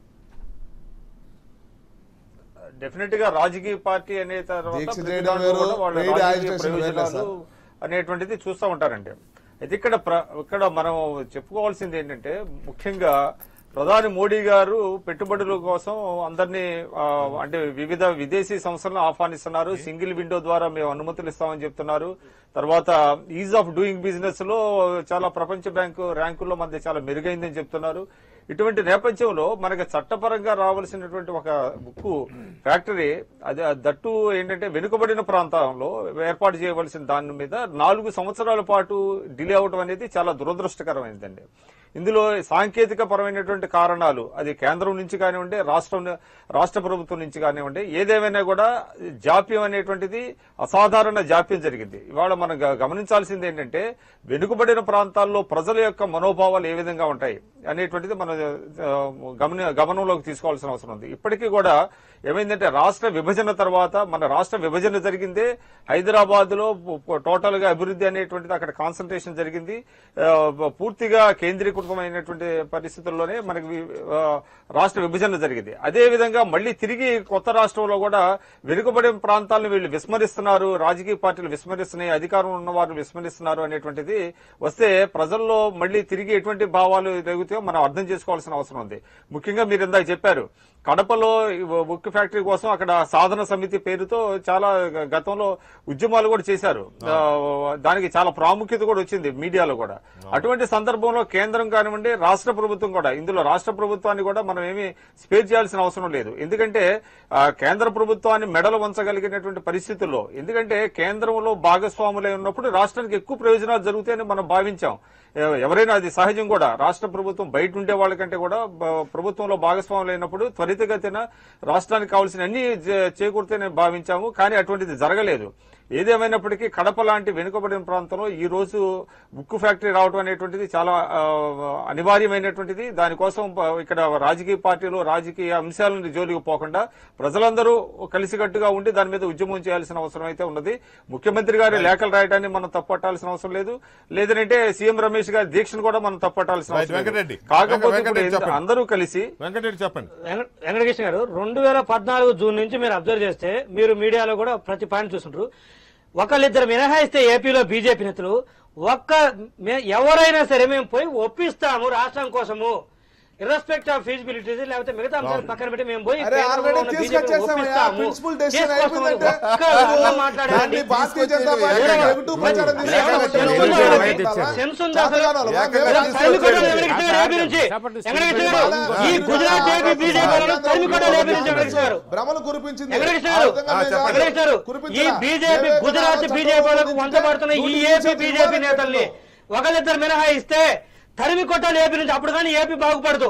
డెఫినెట్ గా రాజకీయ పార్టీ అనే తర్వాత దీక్ష ప్రతి చేయడం దాంట్లో వేరు, కూడా వాళ్ళ paid రాజకీయ agitation వేరు ప్రయోజనాలు సార్. అనేటువంటిది చూస్తూ ఉంటారండి అయితే ఇక్కడ ప్ర- ఇక్కడ మనం చెప్పుకోవాల్సింది ఏంటంటే ముఖ్యంగా ప్రధాని మోడీ గారు పెట్టుబడుల కోసం అందరినీ ఆ, అంటే వివిధ విదేశీ సంస్థలను ఆహ్వానిస్తున్నారు సింగిల్ విండో ద్వారా మేము అనుమతులు ఇస్తామని చెప్తున్నారు తర్వాత ఈజ్ ఆఫ్ డూయింగ్ బిజినెస్ లో చాలా ప్రపంచ బ్యాంకు ర్యాంకుల్లో మనది చాలా మెరుగైందని చెప్తున్నారు ఇటువంటి నేపథ్యంలో మనకి చట్టపరంగా రావాల్సినటువంటి ఒక ఉక్కు ఫ్యాక్టరీ అది దట్టు ఏంటంటే వెనుకబడిన ప్రాంతంలో ఏర్పాటు చేయవలసిన దాని మీద నాలుగు సంవత్సరాల పాటు డిలే అవడం అనేది చాలా దురదృష్టకరమైందండి ఇందులో సాంకేతిక పరమైనటువంటి కారణాలు అది కేంద్రం నుంచి కానివ్వండి రాష్ట్రం రాష్ట్ర ప్రభుత్వం నుంచి కానివ్వండి ఏదేమైనా కూడా జాప్యం అనేటువంటిది అసాధారణ జాప్యం జరిగింది ఇవాళ మనం గ- గమనించాల్సింది ఏంటంటే వెనుకబడిన ప్రాంతాల్లో ప్రజల యొక్క మనోభావాలు ఏ విధంగా ఉంటాయి అనేటువంటిది మనం ఆ, గమన గమనంలోకి తీసుకోవాల్సిన అవసరం ఉంది ఇప్పటికీ కూడా ఏమైందంటే రాష్ట్ర విభజన తర్వాత మన రాష్ట్ర విభజన జరిగిందే హైదరాబాద్ లో టోటల్ గా అభివృద్ధి అనేటువంటిది అక్కడ కాన్సన్ట్రేషన్ జరిగింది ఆ, పూర్తిగా కేంద్రీకృతమైనటువంటి పరిస్థితుల్లోనే మనకి వి- ఆ, రాష్ట్ర విభజన జరిగింది అదే విధంగా మళ్ళీ తిరిగి కొత్త రాష్ట్రంలో కూడా వెనుకబడిన ప్రాంతాలను వీళ్ళు విస్మరిస్తున్నారు రాజకీయ పార్టీలు విస్మరిస్తున్నాయి అధికారం ఉన్న వారు విస్మరిస్తున్నారు అనేటువంటిది వస్తే ప్రజల్లో మళ్ళీ తిరిగి ఎటువంటి భావాలు రేగుతాయో మనం అర్థం చేసుకోవాల్సిన అవసరం ఉంది ముఖ్యంగా మీరు ఇందాక చెప్పారు కడపలో ఈ ఉక్కు ఫ్యాక్టరీ కోసం అక్కడ సాధన సమితి పేరుతో చాలా గ- గతంలో ఉద్యమాలు కూడా చేశారు ఆ, దానికి చాలా ప్రాముఖ్యత కూడా వచ్చింది మీడియాలో కూడా అటువంటి సందర్భంలో కేంద్రం కానివ్వండి రాష్ట్ర ప్రభుత్వం కూడా ఇందులో రాష్ట్ర ప్రభుత్వాన్ని కూడా మనం ఏమీ స్పేర్ చేయాల్సిన అవసరం లేదు ఎందుకంటే ఆ, కేంద్ర ప్రభుత్వాన్ని మెడలు వంచగలిగినటువంటి పరిస్థితుల్లో ఎందుకంటే కేంద్రంలో భాగస్వాములై ఉన్నప్పుడు రాష్ట్రానికి ఎక్కువ ప్రయోజనాలు జరుగుతాయని మనం భావించాం ఎవ- ఎవరైనా అది సహజం కూడా రాష్ట్ర ప్రభుత్వం బయట ఉండే వాళ్ళకంటే కూడా బ- ప్రభుత్వంలో భాగస్వాములు అయినప్పుడు త్వరితగతిన రాష్ట్రానికి కావాల్సిన అన్ని జే- చేకూరుతాయని భావించాము కానీ అటువంటిది జరగలేదు ఏదేమైనప్పటికీ కడప లాంటి వెనుకబడిన ప్రాంతంలో ఈ రోజు ఉక్కు ఫ్యాక్టరీ రావడం అనేటువంటిది చాలా ఆ, అనివార్యమైనటువంటిది దానికోసం ప- ఇక్కడ రాజకీయ పార్టీలు రాజకీయ అంశాలను జోలికి పోకుండా ప్రజలందరూ కలిసికట్టుగా ఉండి దాని మీద ఉద్యమం చేయాల్సిన అవసరం అయితే ఉన్నది ముఖ్యమంత్రి గారి లేఖలు రాయడాన్ని మనం తప్పట్టాల్సిన అవసరం లేదు లేదంటే సీఎం రమేష్ గారి దీక్షను కూడా మనం తప్పట్టాల్సిన Right, అవసరం లేదు. వెంకటరెడ్డి. కాకపోతే ఇప్పుడు వెంకటరెడ్డి ఎంత- చెప్పండి. అందరూ కలిసి వెంకటరెడ్డి చెప్పండి వెంకట- వెంకటకృష్ణ గారు రెండు వేల పద్నాలుగు జూన్ నుంచి మీరు అబ్జర్వ్ చేస్తే మీరు మీడియాలో కూడా ప్రతి పాయింట్ చూస్తుంటారు ఒకళ్ళిద్దరు మినహాయిస్తే ఏపీలో బీజేపీ నేతలు ఒక్క మే- ఎవరైనా సరే మేము పోయి ఒప్పిస్తాము రాష్ట్రం కోసము ఇర్రెస్పెక్ట్ ఆఫ్ ఫీజిబిలిటీస్ లేకపోతే మిగతా అంశాలు పక్కన పెట్టి మేము పోయి అరే, కేంద్రంలో already ఉన్న BJP ని తీసుకొచ్చేసామయ్యా. ఒప్పిస్తాము. Principal decision చేసుకొస్తామని అయిపోయిందంటే ఒక్క అన్న మాట్లాడారు. దాన్ని భారతీయ జనతా పార్టీ ఏకంగా. నెగటివ్ ప్రచారం మరి చేశారు. ఎవరు సెన్స్ సెన్స్ ఉందా? ఉందా? చేస్తారా? సెన్స్ ఉందా అసలు? చేతగాని వాళ్ళు. ఏకంగా మేము ఇలా తరిమి కొట్టాలి తీసుకొచ్చేది. వెనక్కి తిరగాలి ఏపీ నుంచి. వెంకటకృష్ణ గారు, ఈ గుజరాత్ ఏపీ బీజేపీ వాళ్ళని తరిమి కొట్టాలి ఏపీ నుంచి వెంకటకృష్ణ గారు. భ్రమలు కురిపించింది వెంకటకృష్ణ ఆ గారు, విధంగా ఆ, మేము చెప్పండి. వెంకటకృష్ణ గారు, ఈ కురిపించరా? బీజేపీ మేమే గుజరాత్ చట్టం బీజేపీ వాళ్ళకు గురించి వంచబడుతున్న ఈ నూటికి ఏపీ నూరు బీజేపీ శాతం నేతల్ని ఒకరిద్దరు మినహాయిస్తే తరిమి కొట్టాలి ఏపీ నుంచి అప్పుడు కానీ ఏపీ బాగుపడదు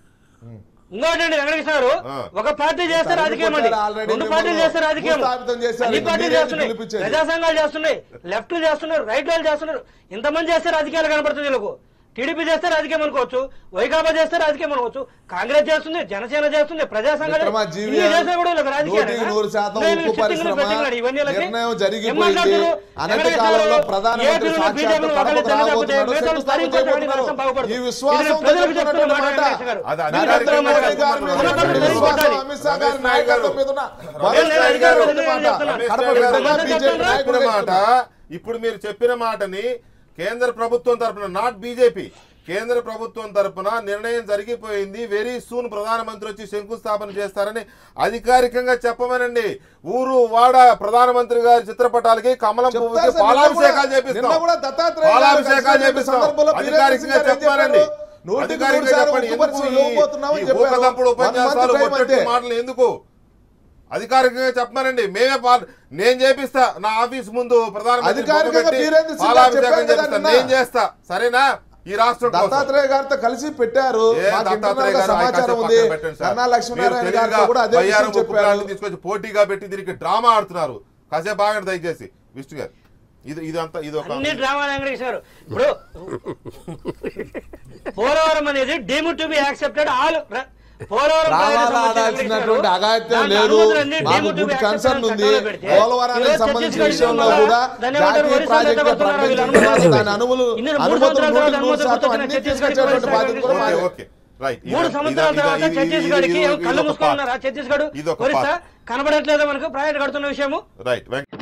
ఇంకోటండి వెంకటకృష్ణ గారు ఆ. ఒక పార్టీ చేస్తే తరిమి రాజకీయం అండి కొట్టారు already రెండు మిమ్మల్ని పార్టీలు చేస్తే రాజకీయం భూస్థాపితం చేశారు. అన్ని ఇది పార్టీలు మీరే చేస్తున్నాయి పిలిపించేది. ప్రజా సంఘాలు చేస్తున్నాయి లెఫ్ట్ చేస్తున్నారు రైట్ వాళ్ళు చేస్తున్నారు ఇంతమంది చేస్తే రాజకీయాలు కనపడుతుంది వీళ్ళకు టీడీపీ చేస్తే రాజకీయం అనుకోవచ్చు వైకాపా చేస్తే రాజకీయం అనుకోవచ్చు కాంగ్రెస్ చేస్తుంది జనసేన చేస్తుంది ప్రజా సంఘాలు మిత్రమా జీవి ఇన్ని చేస్తే కూడా వీళ్ళకి రాజకీయాలు నూటికి నూరు శాతం నేను ఉక్కు సిట్టింగ్లు పరిశ్రమ పెట్టింగ్లు ఇవన్నీ వీళ్ళకి నిర్ణయం ఏం జరిగిపోయింది మాట్లాడుతున్నారు? అనతి వెంకటేశ్వర కాలంలో గారు, ప్రధానమంత్రి ఏపీలో సాక్షాత్తు బీజేపీలో కడపకు ఒకళ్ళు రాబోతున్నాడు, తెలియకపోతే మిగతా శంకుస్థాపన వాళ్ళు పని చేయబోతున్నారు. రాష్ట్రం బాగుపడదు. ఈ ఇది విశ్వాసంతో ప్రజలకు చెప్తున్నటువంటి చెప్తున్న మాట మాట వెంకటేశ్వర గారు. అది మీరు అధికారిక చెప్తున్న మాట నరేంద్ర మోడీ గారి మీద ఉన్నప్పుడు ఉన్నటువంటి తెలిసి విశ్వాసం, కొట్టాలి. అమిత్ షా గారి రమేష్ నాయక్ గారు. నాయకత్వం మీద ఉన్న రమేష్ భరోసా నాయక్ గారు ఇచ్చినటువంటి మాట. రమేష్ కడప నాయక్ గారు బిడ్డగా రమేష్ బీజేపీ నాయక్ చెప్పిన నాయకుడిగా మాట ఇప్పుడు మీరు చెప్పిన మాటని కేంద్ర ప్రభుత్వం తరపున నాట్ బీజేపీ కేంద్ర ప్రభుత్వం తరపున నిర్ణయం జరిగిపోయింది వెరీ సూన్ ప్రధానమంత్రి వచ్చి శంకుస్థాపన చేస్తారని అధికారికంగా చెప్పమనండి ఊరు వాడ ప్రధానమంత్రి గారి చిత్రపటాలకి కమలం చెప్తారు పువ్వుకి సార్, పాలాభిషేకాలు నిన్న కూడా- నిన్న కూడా చేపిస్తాం దత్తాత్రేయ గారు పాలాభిషేకాలు కలిసినటువంటి చేపిస్తాం సందర్భంలో బీరేంద్ర అధికారికంగా సింగ్ గారు ఏం చెప్పమనండి చెప్పారు? నూటికి అధికారికంగా నూరు శాతం చెప్పండి ఉక్కు ఎందుకు పరిశ్రమ ఈ- ఇవ్వబోతున్నామని ఈ చెప్పారు. ఊకదంపుడు One month ఉపన్యాసాలు time కొట్టేట్టు అంతే. మాటలు ఎందుకు అధికారికంగా చెప్పమనండి మేమే పా- నేను చేపిస్తా నా ఆఫీస్ ముందు ప్రధానమంత్రి అధికారికంగా బొమ్మ పెట్టి బీరేంద్ర సింగ్ గారు పాలాభిషేకం చెప్పారు కదా చేపిస్తా. నిన్న. నేను చేస్తా సరేనా ఈ రాష్ట్రం కోసం. దత్తాత్రేయ గారితో కలిసి పెట్టారు ఏ మాకు దత్తాత్రేయ ఇంటర్నల్ గా గారు ఆయన సమాచారం కాసేపు ఉంది పక్కన పెట్టండి సార్. కన్నా మీరు లక్ష్మీనారాయణ తెలివిగా గారితో కూడా అదే బయ్యారం విషయం ఉక్కు ప్లాంట్ని చెప్పారు తీసుకొచ్చి పోటీగా పెట్టి దీనికి డ్రామా ఆడుతున్నారు కాసేపు ఆగండి దయచేసి విష్ణు గారు ఇది ఇదంతా ఇది ఒక అన్ని డ్రామా వెంకటేశ్వర గారు ఇప్పుడు పోలవరం అనేది deem to be accepted all Polavaram రావాలా ఆడాల్సినటువంటి అగాత్యం లేదు మాకు గుడ్ కన్సర్న్ ఉంది పోలవరానికి సంబంధించిన విషయంలో కూడా జాతీయ ప్రాజెక్టు ప్రకటించిన తర్వాత దాని అనుమతులు అనుమతులు నూటికి నూరు శాతం అన్ని తీసుకొచ్చేటువంటి బాధ్యత కూడా ఓకే మాది. ఓకే రైట్ మూడు సంవత్సరాల తర్వాత ఛత్తీస్గఢ్ కి కళ్ళు మూసుకున్నారా ఛత్తీస్గఢ్ ఇది ఒక ఒరిస్సా part. కనబడట్లేదు మనకు ప్రాజెక్ట్ కడుతున్న విషయము రైట్ వెంకట